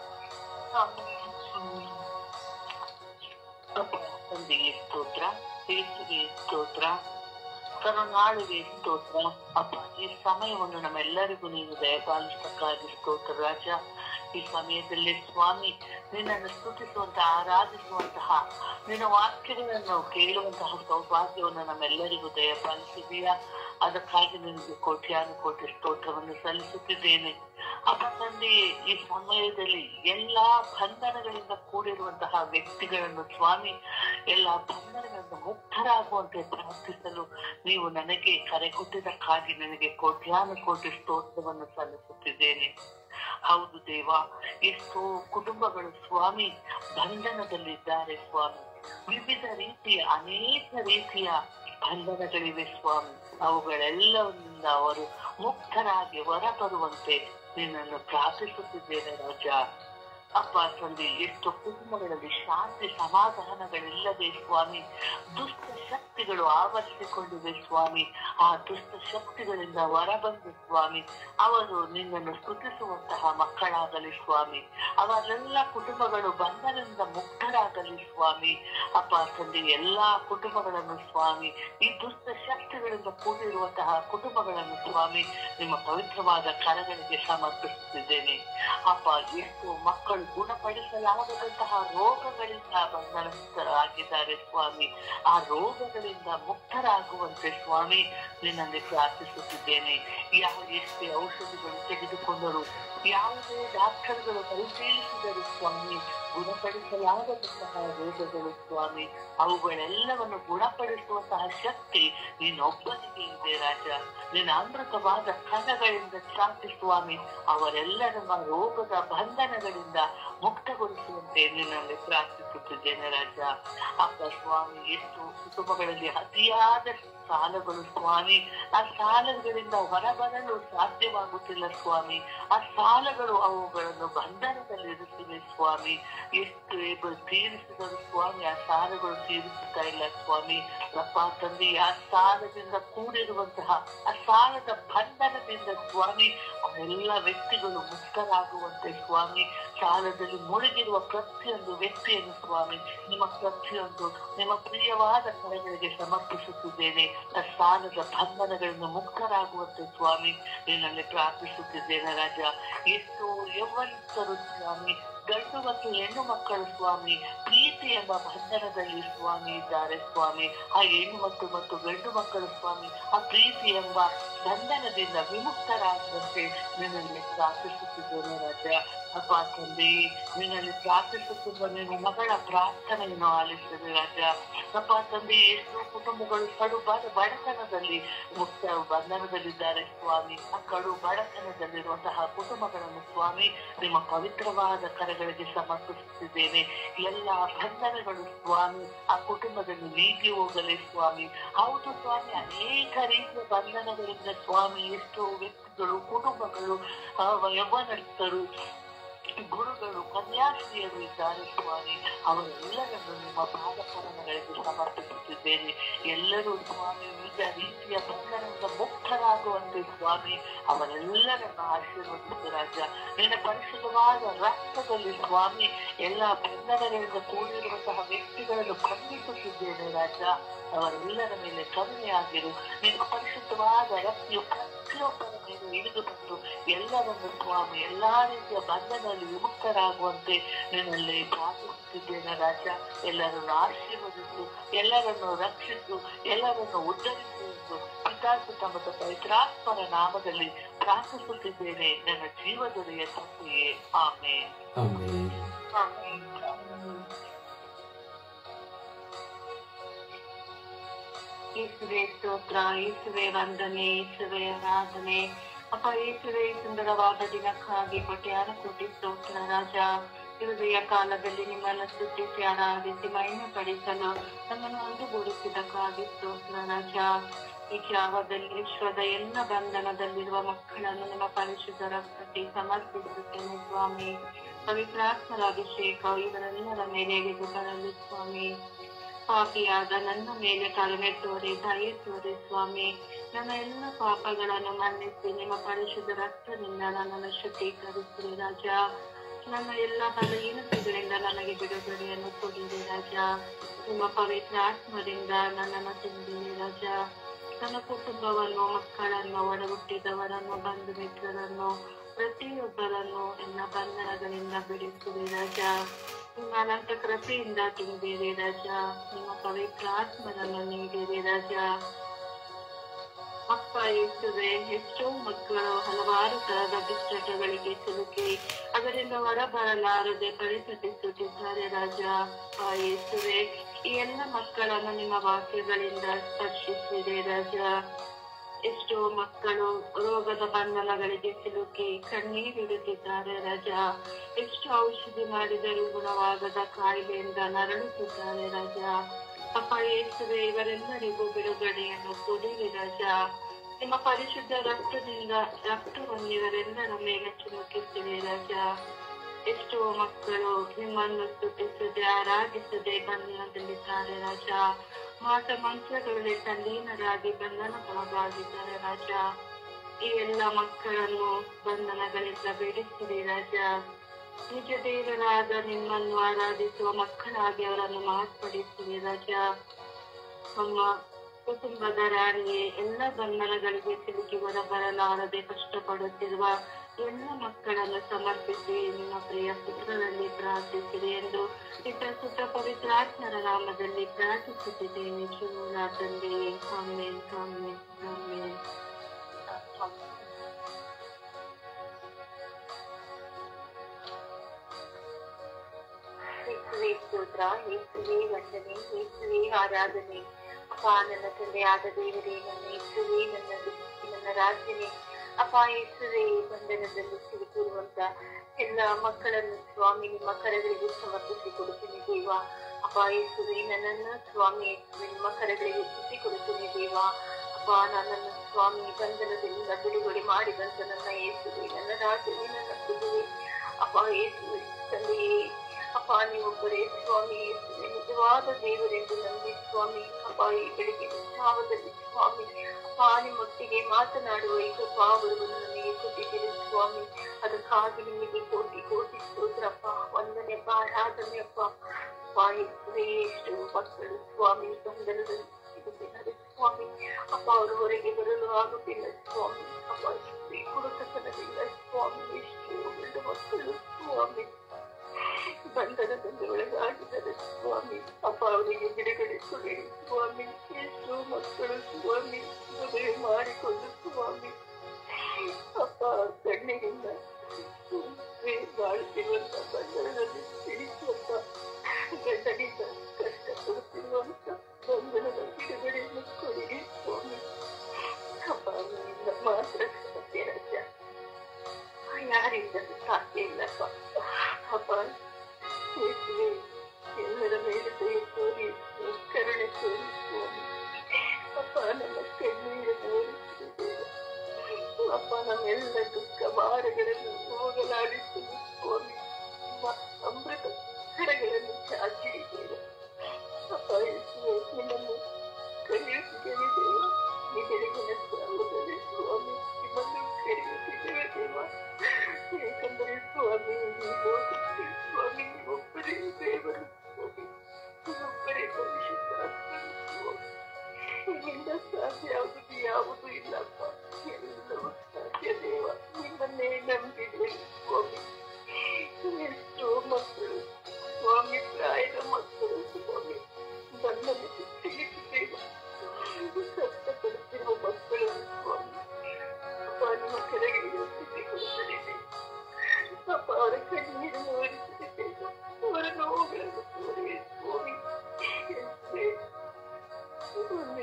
ತಂದೆಗೆ ಸ್ತೋತ್ರ ಯೇಸುವಿಗೆ ಸ್ತೋತ್ರ ಕರುನಾಳಿಗೆ ಸ್ತೋತ್ರ ಅಪ್ಪ ಈ ಸಮಯವನ್ನು ನಮ್ಮೆಲ್ಲರಿಗೂ ನೀನು ದಯಪಾಲಿಸಕ್ಕಾಗಿ ಸ್ತೋತ್ರ ರಾಜ ಈ ಸಮಯದಲ್ಲಿ ಸ್ವಾಮಿ ನಿನ್ನನ್ನು ಸ್ತುತಿಸುವಂತಹ ಆರಾಧಿಸುವಂತಹ ನಿನ್ನ ವಾಕ್ಯಗಳನ್ನು ಕೇಳುವಂತಹ ಸೌಭಾಗ್ಯವನ್ನು ನಮ್ಮೆಲ್ಲರಿಗೂ ದಯಪಾಲಿಸಿದೀಯಾ ಅದಕ್ಕಾಗಿ ನಿನಗೆ ಕೋಟ್ಯಾನು ಕೋಟಿ ಸ್ತೋತ್ರವನ್ನು ಸಲ್ಲಿಸುತ್ತಿದ್ದೇನೆ ಅಪ್ಪ ತಂದೆಯೇ ಈ ಸಮಯದಲ್ಲಿ ಎಲ್ಲಾ ಬಂಧನಗಳಿಂದ ಕೂಡಿರುವಂತಹ ವ್ಯಕ್ತಿಗಳನ್ನು ಸ್ವಾಮಿ ಎಲ್ಲಾ ಬಂಧನಗಳಿಂದ ಮುಕ್ತರಾಗುವಂತೆ ಪ್ರಾರ್ಥಿಸಲು ನೀವು ನನಗೆ ಕರೆ ಕೊಟ್ಟಿದ್ದಕ್ಕಾಗಿ ನನಗೆ ಕೋಟ್ಯಾನು ಕೋಟಿ ಸ್ತೋತ್ರವನ್ನು ಸಲ್ಲಿಸುತ್ತಿದ್ದೇನೆ ಹೌದು ದೇವ ಎಷ್ಟೋ ಕುಟುಂಬಗಳು ಸ್ವಾಮಿ ಬಂಧನದಲ್ಲಿದ್ದಾರೆ ಸ್ವಾಮಿ ವಿವಿಧ ರೀತಿಯ ಅನೇಕ ರೀತಿಯ ಬಂಧನಗಳಿವೆ ಸ್ವಾಮಿ ಅವುಗಳೆಲ್ಲವನ್ನಿಂದ ಅವರು ಮುಕ್ತರಾಗಿ ಹೊರಬರುವಂತೆ ನಿನ್ನನ್ನು ಪ್ರಾರ್ಥಿಸುತ್ತಿದ್ದೇನೆ ರಾಜ ಅಪ್ಪ ತಂದೆ ಎಷ್ಟು ಕುಟುಂಬಗಳಲ್ಲಿ ಶಾಂತಿ ಸಮಾಧಾನಗಳಿಲ್ಲದೆ ಸ್ವಾಮಿ ದುಷ್ಟ ಶಕ್ತಿಗಳು ಆವರಿಸಿಕೊಂಡಿವೆ ಸ್ವಾಮಿ ಆ ದುಷ್ಟ ಶಕ್ತಿಗಳಿಂದ ಹೊರಬಂದು ಸ್ವಾಮಿ ಅವರು ನಿನ್ನನ್ನು ಸ್ತುತಿಸುವಂತಹ ಮಕ್ಕಳಾಗಲಿ ಸ್ವಾಮಿ ಅವರೆಲ್ಲ ಕುಟುಂಬಗಳು ಬಂಧನದಿಂದ ಮುಕ್ತರಾಗಲಿ ಸ್ವಾಮಿ ಅಪ್ಪ ತಂದೆ ಎಲ್ಲಾ ಕುಟುಂಬಗಳನ್ನು ಸ್ವಾಮಿ ಈ ದುಷ್ಟ ಶಕ್ತಿಗಳಿಂದ ಕೂಡಿರುವಂತಹ ಕುಟುಂಬಗಳನ್ನು ಸ್ವಾಮಿ ನಿಮ್ಮ ಪವಿತ್ರವಾದ ಕರಗಳಿಗೆ ಸಮರ್ಪಿಸುತ್ತಿದ್ದೇನೆ ಅಪ್ಪ ಎಷ್ಟು ಮಕ್ಕಳು ಗುಣಪಡಿಸಲಾಗದಂತಹ ರೋಗಗಳಿಂದ ಬಂಧನಸ್ಥರಾಗಿದ್ದಾರೆ ಸ್ವಾಮಿ ಆ ರೋಗಗಳಿಂದ ಮುಕ್ತರಾಗುವಂತೆ ಸ್ವಾಮಿ ನಿನ್ನಲ್ಲಿ ಪ್ರಾರ್ಥಿಸುತ್ತಿದ್ದೇನೆ ಯಾವ ಎಷ್ಟೇ ಔಷಧಿಗಳು ತೆಗೆದುಕೊಂಡರು ಯಾವುದೇ ಡಾಕ್ಟರ್ಗಳು ಪರಿಶೀಲಿಸಿದರು ಸ್ವಾಮಿ ಗುಣಪಡಿಸಲಾಗದಂತಹ ರೋಗಗಳು ಸ್ವಾಮಿ ಅವುಗಳೆಲ್ಲವನ್ನು ಗುಣಪಡಿಸುವಂತಹ ಶಕ್ತಿ ನೀನೊಬ್ಬನಿಗೆ ಇದೆ ರಾಜ ನಿನ್ನ ಅಮೃತವಾದ ಕಣಗಳಿಂದ ಶಾಂತಿ ಸ್ವಾಮಿ ಅವರೆಲ್ಲರ ರೋಗದ ಬಂಧನಗಳಿಂದ ಮುಕ್ತಗೊಳಿಸುವಂತೆ ನಿನ್ನಲ್ಲಿ ಪ್ರಾರ್ಥಿಸುತ್ತಿದ್ದೇನೆ ರಾಜ ಅಪ್ಪ ಸ್ವಾಮಿ ಎಷ್ಟು ಕುಟುಂಬಗಳಲ್ಲಿ ಅತಿಯಾದ ಸಾಲಗಳು ಸ್ವಾಮಿ ಆ ಸಾಲಗಳಿಂದ ಹೊರಬರಲು ಸಾಧ್ಯವಾಗುತ್ತಿಲ್ಲ ಸ್ವಾಮಿ ಆ ಸಾಲಗಳು ಅವುಗಳನ್ನು ಬಂಧನದಲ್ಲಿ ಇರುತ್ತಿವೆ ಸ್ವಾಮಿ ಎಷ್ಟು ಏಬ- ತೀರಿಸಿದರು ಸ್ವಾಮಿ ಆ ಸಾಲಗಳು ತೀರಿಸುತ್ತಾ ಇಲ್ಲ ಸ್ವಾಮಿ ಅಪ್ಪ ತಂದೆ ಆ ಸಾಲದಿಂದ ಕೂಡಿರುವಂತಹ ಆ ಸಾಲದ ಬಂಧನದಿಂದ ಸ್ವಾಮಿ ಎಲ್ಲ ವ್ಯಕ್ತಿಗಳು ಮುಕ್ತರಾಗುವಂತೆ ಸ್ವಾಮಿ ಸಾಲದಲ್ಲಿ ಮುಳುಗಿರುವ ಪ್ರತಿಯೊಂದು ವ್ಯಕ್ತಿಯನ್ನು ಸ್ವಾಮಿ ನಿಮ್ಮ ಪ್ರತಿಯೊಂದು ನಿಮ್ಮ ಪ್ರಿಯವಾದ ಕರೆಗಳಿಗೆ ಸಮರ್ಪಿಸುತ್ತಿದ್ದೇನೆ ಆ ಸಾಲದ ಬಂಧನಗಳಿಂದ ಮುಕ್ತರಾಗುವಂತೆ ಸ್ವಾಮಿ ನಿನ್ನಲ್ಲಿ ಪ್ರಾರ್ಥಿಸುತ್ತಿದ್ದೇನೆ ರಾಜ ಎಷ್ಟು ಯೌವನಿಕರು ಸ್ವಾಮಿ ಗಂಡು ಮತ್ತು ಹೆಣ್ಣು ಮಕ್ಕಳು ಸ್ವಾಮಿ ಪ್ರೀತಿ ಎಂಬ ಬಂಧನದಲ್ಲಿ ಸ್ವಾಮಿ ಇದ್ದಾರೆ ಸ್ವಾಮಿ ಆ ಹೆಣ್ಣು ಮತ್ತು ಮತ್ತು ಗಂಡು ಮಕ್ಕಳು ಸ್ವಾಮಿ ಆ ಪ್ರೀತಿ ಎಂಬ ಬಂಧನದಿಂದ ವಿಮುಕ್ತರಾಗುವಂತೆ ನಿನ್ನಲ್ಲಿ ಪ್ರಾರ್ಥಿಸುತ್ತಿದ್ದೇನೆ ರಾಜ ಅಪ್ಪ ತಂದೆ ನಿನ್ನಲ್ಲಿ ಪ್ರಾರ್ಥಿಸುತ್ತಿರುವ ನಿನ್ನ ಮಗಳ ಪ್ರಾರ್ಥನೆಯನ್ನು ಆಲಿಸಿದೆ ರಾಜ ಅಪ್ಪ ತಂದೆ ಎಷ್ಟು ಕುಟುಂಬಗಳು ಕಡು ಬಡ ಬಡತನದಲ್ಲಿ ಮುಕ್ತ ಬಂಧನದಲ್ಲಿದ್ದಾರೆ ಸ್ವಾಮಿ ಆ ಕಡು ಬಡತನದಲ್ಲಿರುವಂತಹ ಕುಟುಂಬಗಳನ್ನು ಸ್ವಾಮಿ ನಿಮ್ಮ ಪವಿತ್ರವಾದ ಕರೆಗಳಿಗೆ ಸಮರ್ಪಿಸುತ್ತಿದ್ದೇನೆ ಎಲ್ಲ ಬಂಧನಗಳು ಸ್ವಾಮಿ ಆ ಕುಟುಂಬದಲ್ಲಿ ನೀಗಿ ಹೋಗಲಿ ಸ್ವಾಮಿ ಹೌದು ಸ್ವಾಮಿ ಅನೇಕ ರೀತಿಯ ಬಂಧನಗಳಿಂದ ಸ್ವಾಮಿ ಎಷ್ಟೋ ವ್ಯಕ್ತಿಗಳು ಕುಟುಂಬಗಳು ಆ, ಯೌವನಸ್ಥರು ಗುರುಗಳು ಕನ್ಯಾಶ್ರೀಯರು ಇದ್ದಾರೆ ಸ್ವಾಮಿ ಅವರೆಲ್ಲರನ್ನು ನಿಮ್ಮ ಪಾದಕರಣಗಳಿಗೆ ಸಮರ್ಪಿಸುತ್ತಿದ್ದೇನೆ ಎಲ್ಲರೂ ಸ್ವಾಮಿ ವಿವಿಧ ರೀತಿಯ ಬಂಧನದಿಂದ ಮುಕ್ತರಾಗುವಂತೆ ಸ್ವಾಮಿ ಅವರೆಲ್ಲರನ್ನು ಆಶೀರ್ವದಿಸು ರಾಜ ನಿನ್ನ ಪರಿಶುದ್ಧವಾದ ರಕ್ತದಲ್ಲಿ ಸ್ವಾಮಿ ಎಲ್ಲ ಬಂಧನಗಳಿಂದ ಕೂಡಿರುವಂತಹ ವ್ಯಕ್ತಿಗಳನ್ನು ಖಂಡಿಸುತ್ತಿದ್ದೇನೆ ರಾಜ ಅವರೆಲ್ಲರ ಮೇಲೆ ಕರುಣೆಯಾಗಿರು ನಿಮ್ಮ ಪರಿಶುದ್ಧವಾದ ರಕ್ತಿಯು ಪ್ರತಿಯೊಬ್ಬರ ಮೇಲೆ ಇಳಿದು ಬಂದು ಎಲ್ಲರನ್ನು ಸ್ವಾಮಿ ಎಲ್ಲಾ ರೀತಿಯ ಬಂಧನದಲ್ಲಿ ವಿಮುಕ್ತರಾಗುವಂತೆ ನಿನ್ನಲ್ಲಿ ಪ್ರಾರ್ಥಿಸುತ್ತಿದ್ದೇನೆ ರಾಜ ಎಲ್ಲರನ್ನು ಆಶೀರ್ವದಿಸು ಎಲ್ಲರನ್ನು ರಕ್ಷಿಸು ಎಲ್ಲರನ್ನು ಉದ್ಧರಿಸು ಎಂದು ಪಿತಾಸುತ ಮತ್ತು ಪವಿತ್ರಾತ್ಮನ ನಾಮದಲ್ಲಿ ಪ್ರಾರ್ಥಿಸುತ್ತಿದ್ದೇನೆ ನನ್ನ ಜೀವದೊಡೆಯ ತಂದೆಯೇ ಆಮೇಲೆ ಆಮೇಲೆ ಯೇಸುವೆ ಸ್ತೋತ್ರ ಯೇಸುವೆ ವಂದನೆ ಯೇಸುವೆ ಆರಾಧನೆ ಅಪ್ಪ ಯೇಸುವೆ ಈ ಸುಂದರವಾದ ದಿನಕ್ಕಾಗಿ ಕೊಟ್ಯಾರ ಕೋಟಿ ಸ್ತೋತ್ರ ರಾಜ ಹೃದಯ ಕಾಲದಲ್ಲಿ ನಿಮ್ಮನ್ನು ಸ್ತುತಿಸಿ ಆರಾಧಿಸಿ ಮಹಿಮೆ ಪಡಿಸಲು ನಮ್ಮನ್ನು ಒಂದುಗೂಡಿಸಿದಕ್ಕಾಗಿ ಸ್ತೋತ್ರ ರಾಜ ಈ ಜಾವದಲ್ಲಿ ವಿಶ್ವದ ಎಲ್ಲ ಬಂಧನದಲ್ಲಿರುವ ಮಕ್ಕಳನ್ನು ನಿಮ್ಮ ಪರಿಶುದ್ಧ ರಕ್ತಕ್ಕೆ ಸಮರ್ಪಿಸುತ್ತೇನೆ ಸ್ವಾಮಿ ಪವಿತ್ರಾತ್ಮರ ಅಭಿಷೇಕ ಇವರೆಲ್ಲರ ಮೇಲೆ ಇಳಿದು ಬರಲಿ ಸ್ವಾಮಿ ಪಾಪಿಯಾದ ನನ್ನ ಮೇಲೆ ಕರುಣೆ ತೋರಿ ದಯೆ ತೋರಿ ಸ್ವಾಮಿ ನನ್ನ ಎಲ್ಲ ಪಾಪಗಳನ್ನು ಮನ್ನಿಸಿ ನಿಮ್ಮ ಪರಿಶುದ್ಧ ರಕ್ತದಿಂದ ನನ್ನನ್ನು ಶುದ್ಧೀಕರಿಸಿರಿ ರಾಜ ನನ್ನ ಎಲ್ಲ ಬಲಹೀನತೆಗಳಿಂದ ನನಗೆ ಬಿಡುಗಡೆಯನ್ನು ಕೊಡಿರಿ ರಾಜ ನಿಮ್ಮ ಪವಿತ್ರ ಆತ್ಮದಿಂದ ನನ್ನನ್ನು ತುಂಬಿರಿ ರಾಜ ನನ್ನ ಕುಟುಂಬವನ್ನು ಮಕ್ಕಳನ್ನು ಒಡಹುಟ್ಟಿದವರನ್ನು ಬಂಧು ಮಿತ್ರರನ್ನು ಪ್ರತಿಯೊಬ್ಬರನ್ನು ಎಲ್ಲ ಬಂಧನಗಳಿಂದ ಬಿಡಿಸಿರಿ ರಾಜ ನಿಮ್ಮ ಅನಂತ ಕೃಪೆಯಿಂದ ತುಂಬಿರಿ ರಾಜ ನಿಮ್ಮ ಪವಿತ್ರ ಆತ್ಮರನ್ನು ನೀಡಿರಿ ರಾಜ ಅಪ್ಪ ಯೇಸುವೆ ಎಷ್ಟೋ ಮಕ್ಕಳು ಹಲವಾರು ತರದ ದುಶ್ಚಟಗಳಿಗೆ ಸಿಲುಕಿ ಅದರಿಂದ ಹೊರಬರಲಾರದೆ ಪರಿತಪಿಸುತ್ತಿದ್ದಾರೆ ರಾಜ ಅಪ್ಪ ಯೇಸುವೆ ಈ ಎಲ್ಲ ಮಕ್ಕಳನ್ನು ನಿಮ್ಮ ವಾಕ್ಯಗಳಿಂದ ಸ್ಪರ್ಶಿಸಿದೆ ರಾಜ ಎಷ್ಟೋ ಮಕ್ಕಳು ರೋಗದ ಬಂಧನಗಳಿಗೆ ಸಿಲುಕಿ ಕಣ್ಣೀರಿಡುತ್ತಿದ್ದಾರೆ ರಾಜ ಎಷ್ಟು ಔಷಧಿ ಮಾಡಿದರೂ ಗುಣವಾಗದ ಕಾಯಿಲೆಯಿಂದ ನರಳುತ್ತಿದ್ದಾರೆ ರಾಜ ಅಪ್ಪ ಯೇಸುವೆ ಇವರೆಲ್ಲರಿಗೂ ಬಿಡುಗಡೆಯನ್ನು ಕೊಡಿರಿ ರಾಜ ನಿಮ್ಮ ಪರಿಶುದ್ಧ ರಕ್ತದಿಂದ ರಕ್ತವನ್ನು ಇವರೆಲ್ಲರ ಮೇಲೆ ಚುಮುಕಿಸಿರಿ ರಾಜ ಎಷ್ಟೋ ಮಕ್ಕಳು ನಿಮ್ಮನ್ನು ಸ್ತುತಿಸದೆ ಆರಾಧಿಸದೆ ಬಂಧನದಲ್ಲಿದ್ದಾರೆ ರಾಜ ಮಾತ ಮಂತ್ರಗಳಲ್ಲಿ ತಲ್ಲೀನರಾಗಿ ಬಂಧನಕ್ಕೊಳಗಾಗಿದ್ದಾರೆ ರಾಜ ಈ ಎಲ್ಲ ಮಕ್ಕಳನ್ನು ಬಂಧನಗಳಿಂದ ಬಿಡಿಸಿರಿ ರಾಜ ನಿಜ ದೇವರಾದ ನಿಮ್ಮನ್ನು ಆರಾಧಿಸುವ ಮಕ್ಕಳಾಗಿ ಅವರನ್ನು ಮಾರ್ಪಡಿಸಿರಿ ರಾಜ ನಮ್ಮ ಕುಟುಂಬದ ರಾಣಿಯೇ ಎಲ್ಲ ಬಂಧನಗಳಿಗೆ ಸಿಲುಕಿ ಹೊರಬರಲಾರದೆ ಕಷ್ಟಪಡುತ್ತಿರುವ ಎಲ್ಲ ಮಕ್ಕಳನ್ನು ಸಮರ್ಪಿಸಿ ನಿಮ್ಮ ಪ್ರಿಯ ಪುತ್ರರಲ್ಲಿ ಪ್ರಾರ್ಥಿಸಿರಿ ಎಂದು ಇತರ ಸುತ್ತ ಪವಿತ್ರಾತ್ಮರ ನಾಮದಲ್ಲಿ ಪ್ರಾರ್ಥಿಸುತ್ತಿದ್ದೇನೆ ಜೀವನ ತಂದೆ ಆಮೇನ್ ಆಮೇನ್ ಆಮೇನ್ ಯೇಸುವೇ ಸ್ತೋತ್ರ ಯೇಸುವೇ ವಂದನೆ ಯೇಸುವೇ ಆರಾಧನೆ ಅಪ್ಪ ನನ್ನ ತಂದೆಯಾದ ದೇವರೇ ನನ್ನ ಯೇಸುವೇ ನನ್ನ ದುಃಖಿ, ನನ್ನ ರಾಜ್ಯನೇ ಅಪ್ಪ ಯೇಸುವೆ ಬಂಧನದಲ್ಲಿ ಸಿಲುಕಿರುವಂತ ಎಲ್ಲ ಮಕ್ಕಳನ್ನು ಸ್ವಾಮಿ ನಿಮ್ಮ ಕರಗಳಿಗೆ ಸಮರ್ಪಿಸಿ ಕೊಡುತ್ತೇನೆ ದೇವ ಅಪ್ಪ ಯೇಸುವೆ ನನ್ನನ್ನು ಸ್ವಾಮಿ ಯೇಸುವೆ ನಿಮ್ಮ ಕರಗಳಿಗೆ ಒಪ್ಪಿಸಿ ಕೊಡುತ್ತೇನೆ ದೇವ ಅಪ್ಪ ನನ್ನನ್ನು ಸ್ವಾಮಿ ಬಂಧನದಿಂದ ಬಿಡುಗಡೆ ಮಾಡಿದಂತ ನನ್ನ ಯೇಸುವೆ ನನ್ನ ರಾಜನೇ ನನ್ನ ಪ್ರಭುವೆ ಅಪ್ಪ ಯೇಸುವೆ ತಂದೆಯೇ ಅಪ್ಪ ನೀವೊಬ್ಬರೇ ಸ್ವಾಮಿ ಯೇಸುವೆ ನಿಜವಾದ ದೇವರೆಂದು ನಂಬಿ ಸ್ವಾಮಿ ಅಪ್ಪ ಈ ಬೆಳಿಗ್ಗೆ ಜಾವದಲ್ಲಿ ಸ್ವಾಮಿ ಅಪ್ಪ ನಿಮ್ಮೊಟ್ಟಿಗೆ ಮಾತನಾಡುವ ಈ ಕೃಪಾವರವನ್ನು ನನಗೆ ಕೊಟ್ಟಿದ್ದೀರಿ ಸ್ವಾಮಿ ಅದಕ್ಕಾಗಿ ನಿಮಗೆ ಕೋಟಿ ಕೋಟಿ ಸ್ತೋತ್ರಪ್ಪ ವಂದನೆಯಪ್ಪ ಆರಾಧನೆಯಪ್ಪ ಅಪ್ಪ ಯೇಸುವೆ ಎಷ್ಟು ಮಕ್ಕಳು ಸ್ವಾಮಿ ಬಂಧನದಲ್ಲಿ ಸಿಗುತ್ತಿದ್ದಾರೆ ಸ್ವಾಮಿ ಅಪ್ಪ ಅವರು ಹೊರಗೆ ಬರಲು ಆಗುತ್ತಿಲ್ಲ ಸ್ವಾಮಿ ಅಪ್ಪ ಈ ಕುಡುಕತನದಿಂದ ಸ್ವಾಮಿ ಎಷ್ಟು ಒಳ್ಳೆ ಮಕ್ಕಳು ಸ್ವಾಮಿ ಬಂಧನದಲ್ಲಿ ಒಳಗಾಗಿದ್ದಾರೆ ಸ್ವಾಮಿ ಅಪ್ಪ ಅವರಿಗೆ ಬಿಡುಗಡೆ ಕೊಡಿ ಸ್ವಾಮಿ ಎಷ್ಟು ಮಕ್ಕಳು ಸ್ವಾಮಿ ಮದುವೆ ಮಾಡಿಕೊಂಡು ಸ್ವಾಮಿ ಅಪ್ಪ ಕಣ್ಣಿನಿಂದ ಬಾಳುತ್ತಿರುವಂತ ಬಂಧನದಲ್ಲಿ ತಿಳಿಸುವಂತ ಗಂಡನಿಂದ ಕಷ್ಟಪಡುತ್ತಿರುವಂತ ಬಂಧನದ ಬಿಡುಗಡೆಯನ್ನು ಕೊಡಿ ಸ್ವಾಮಿ ಅಪ್ಪ ಅವನಿಂದ ಮಾತ್ರ ಸತ್ಯ ರಾಜ ಯಾರಿಂದಲೂ ಸಾಧ್ಯ ಇಲ್ಲಪ್ಪ ಅಪ್ಪ ಯೇಸುವೆ ಎಲ್ಲರ ಮೇಲೆ ದಯ ತೋರಿ ಕರುಣೆ ತೋರಿ ಸ್ವಾಮಿ ಅಪ್ಪ ನಮ್ಮ ಕಣ್ಣೀರನ್ನು ಒರೆಸಿದ್ದೇವೆ ಅಪ್ಪ ನಮ್ಮೆಲ್ಲ ದುಃಖ ಭಾರಗಳನ್ನು ಹೋಗಲಾಡಿಸಲು ಸ್ವಾಮಿ ನಿಮ್ಮ ಅಮೃತ ಕರಗಳನ್ನು ಚಾಚಿರಿದ್ದೇವೆ ಅಪ್ಪ ಯೇಸುವೆ ನಿಮ್ಮನ್ನು ಕರೆಯುತ್ತಿದ್ದೇವೆ ದೇವ ಈ ಬೆಳಗಿನ ಜಾವದಲ್ಲಿ ಸ್ವಾಮಿ ನಿಮ್ಮನ್ನು ಕರೆಯುತ್ತಿದ್ದೇವೆ ದೇವ ಏಕೆಂದರೆ ಸ್ವಾಮಿ ಈ ಲೋಕಕ್ಕೆ ಸ್ವಾಮಿ ಒಬ್ಬರೇ ದೇವರು ಸ್ವಾಮಿ ಒಬ್ಬರೇ ಪರಿಶುದ್ಧಾತ್ಮನು ಸ್ವಾಮಿ ನಿಮ್ಮಿಂದ ಸಾಧ್ಯ ಆಗುವುದು ಯಾವುದು ಇಲ್ಲಪ್ಪ ಎಲ್ಲವೂ ಸಾಧ್ಯ ದೇವ ನಿಮ್ಮನ್ನೇ ನಂಬಿದೆ ಸ್ವಾಮಿ ಎಷ್ಟೋ ಮಕ್ಕಳು ಸ್ವಾಮಿ ಪ್ರಾಯದ ಮಕ್ಕಳು ಸ್ವಾಮಿ ಬಂಧನಕ್ಕೆ ಸಿಲುಕಿದ್ದೇವೆ ಕಷ್ಟಪಡುತ್ತಿರುವ ಮಕ್ಕಳು ಸ್ವಾಮಿ ಅಪ್ಪ ನಿಮ್ಮ ಕೆಳಗೆ ಒಪ್ಪಿಸಿಕೊಳ್ಳುತ್ತದೆ ಅಪ್ಪ ಅವರ ಕಣ್ಣೀರನ್ನು ಒರೆಸಿದ್ದೇವೆ ಅವರ ನೋವುಗಳನ್ನು ತೋರಿ ಸ್ವಾಮಿ ಯೇಸುವೆ, ಒಮ್ಮೆ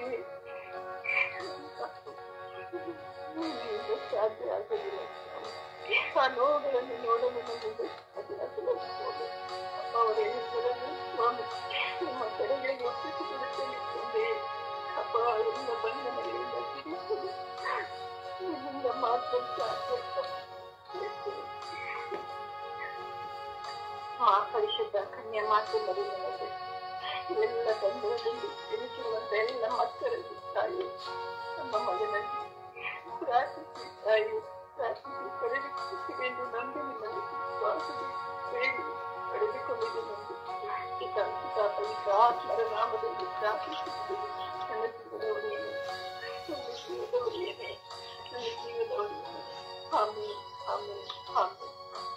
ನಿನ್ನಿಂದ ಸಾಧ್ಯ ಆಗಲಿಲ್ಲ ಸ್ವಾಮಿ. ಆ ನೋವುಗಳನ್ನು ನೋಡಲು ನನ್ನಿಂದ ಸಾಧ್ಯ ಆಗಲ್ಲ ಸ್ವಾಮಿ ಅಪ್ಪ ಅವರ ಹೆಸರನ್ನು ಸ್ವಾಮಿ ನಿಮ್ಮ ಕಡೆಗಳಿಗೆ ಒಪ್ಪಿಸಿಕೊಳ್ಳುತ್ತೇನೆ ತಂದೆ ಅಪ್ಪ ಎಲ್ಲ ಬಂಧನಗಳಿಂದ ಬಿಡಿಸಲು ನಿಮ್ಮಿಂದ ಮಾತ್ರ ಸಾಧ್ಯ ಯೇಸುವೆ. ಮಾ ಪರಿಶುದ್ಧ ಕನ್ಯಾ ಮಾತು ಮರಿಯಲಾಗಿದೆ ಎಲ್ಲ ಬಂಧನದಲ್ಲಿ ಸಿಲುಕಿರುವಂತ ಎಲ್ಲ ಮಕ್ಕಳಲ್ಲಿ ತಾಯಿ ನಮ್ಮ ಮಗನಲ್ಲಿ ಪ್ರಾರ್ಥಿಸಿ ತಾಯಿ ಪ್ರಾರ್ಥಿಸಿ ಕರೆದಿದ್ದೇನೆ ನಂಬಿ ನಿಮ್ಮಲ್ಲಿ ವಿಶ್ವಾಸದಿ ಬೇಡಿ ಪಡೆದುಕೊಂಡಿದೆ ನಂಬಿ ಪಿತ ಪಿತ ಪವಿತ್ರ ಆತ್ಮರ ನಾಮದಲ್ಲಿ ಪ್ರಾರ್ಥಿಸುತ್ತಿದ್ದೇನೆ ನನ್ನ ಜೀವದ ಒಡೆಯನೆ ನನ್ನ ಜೀವದ ಒಡೆಯನೆ ನನ್ನ ಜೀವದ ಒಡೆಯನೆ ಆಮೇಲೆ ಆಮೇಲೆ ಆಮೇಲೆ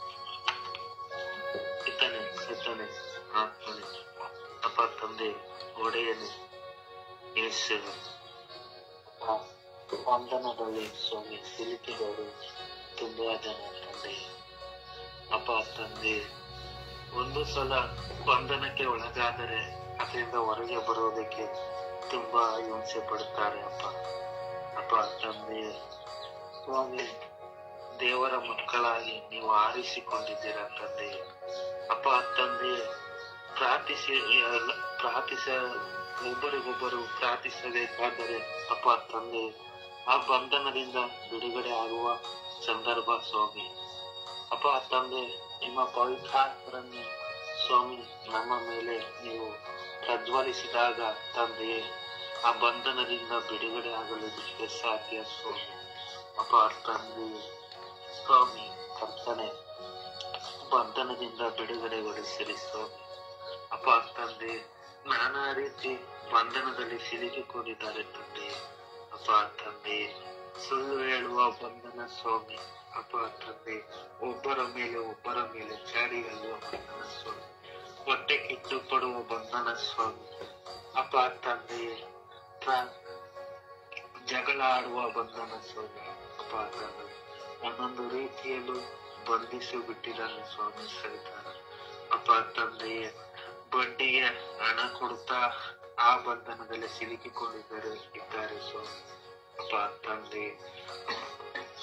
ಪಿತನೆ ಸುತ್ತನೆ ಆತ್ಮನೆ ಅಪ್ಪ ತಂದೆ ಒಡೆಯನೆ ಯೇಸುವೆ ಆ ಬಂಧನದಲ್ಲಿ ಸ್ವಾಮಿ ಸಿಲುಕಿದವರು ತುಂಬಾ ಜನ ತಂದೆ ಅಪ್ಪ ತಂದೆ ಒಂದು ಸಲ ಬಂಧನಕ್ಕೆ ಒಳಗಾದರೆ ಅದರಿಂದ ಹೊರಗೆ ಬರೋದಕ್ಕೆ ತುಂಬಾ ಹಿಂಸೆ ಪಡುತ್ತಾರೆ ಅಪ್ಪ ಅಪ್ಪ ತಂದೆ ಸ್ವಾಮಿ ದೇವರ ಮಕ್ಕಳಾಗಿ ನೀವು ಆರಿಸಿಕೊಂಡಿದ್ದೀರಾ ತಂದೆ ಅಪ್ಪ ತಂದೆ ಪ್ರಾರ್ಥಿಸಿ ಎಲ್ಲ- ಪ್ರಾರ್ಥಿಸ ಒಬ್ಬರಿಗೊಬ್ಬರು ಪ್ರಾರ್ಥಿಸಬೇಕಾದರೆ ಅಪ್ಪ ತಂದೆ ಆ ಬಂಧನದಿಂದ ಬಿಡುಗಡೆ ಆಗುವ ಸಂದರ್ಭ ಸ್ವಾಮಿ ಅಪ್ಪ ತಂದೆ ನಿಮ್ಮ ಪವಿತ್ರಾತ್ಮರನ್ನು ಸ್ವಾಮಿ ನಮ್ಮ ಮೇಲೆ ನೀವು ಪ್ರಜ್ವಲಿಸಿದಾಗ ತಂದೆಯೇ ಆ ಬಂಧನದಿಂದ ಬಿಡುಗಡೆ ಆಗಲು ಇದಕ್ಕೆ ಸಾಧ್ಯ ಸ್ವಾಮಿ ಅಪ್ಪ ತಂದೆ ಸ್ವಾಮಿ ಕರ್ತನೆ ಬಂಧನದಿಂದ ಬಿಡುಗಡೆಗೊಳಿಸಿರಿ ಸ್ವಾಮಿ ಅಪ್ಪ ತಂದೆ ನಾನಾ ರೀತಿ ಬಂಧನದಲ್ಲಿ ಸಿಲುಕಿಕೊಂಡಿದ್ದಾರೆ ತಂದೆ ಅಪ್ಪ ತಂದೆ ಸುಳ್ಳು ಹೇಳುವ ಬಂಧನ ಸ್ವಾಮಿ ಅಪ್ಪ ತಂದೆ ಒಬ್ಬರ ಮೇಲೆ ಒಬ್ಬರ ಮೇಲೆ ಚಾಡಿ ಹೇಳುವ ಬಂಧನ ಸ್ವಾಮಿ ಹೊಟ್ಟೆ ಕಿಟ್ಟು ಪಡುವ ಬಂಧನ ಸ್ವಾಮಿ ಅಪ್ಪ ತಂದೆಯೇ ಪ್ರ- ಜಗಳ ಆಡುವ ಬಂಧನ ಸ್ವಾಮಿ ಅಪ್ಪ ತಂದೆ ಒಂದೊಂದು ರೀತಿಯಲ್ಲೂ ಬಂಧಿಸಿ ಬಿಟ್ಟಿದ್ದಾರೆ ಸ್ವಾಮಿ ಸರಿತಾರ ಅಪ್ಪ ತಂದೆಯೇ ಬಡ್ಡಿಗೆ ಹಣ ಕೊಡ್ತಾ ಆ ಬಂಧನದಲ್ಲಿ ಸಿಲುಕಿಕೊಂಡಿದ್ದಾರೆ ಇದ್ದಾರೆ ಸ್ವಾಮಿ ಅಪ್ಪ ತಂದೆ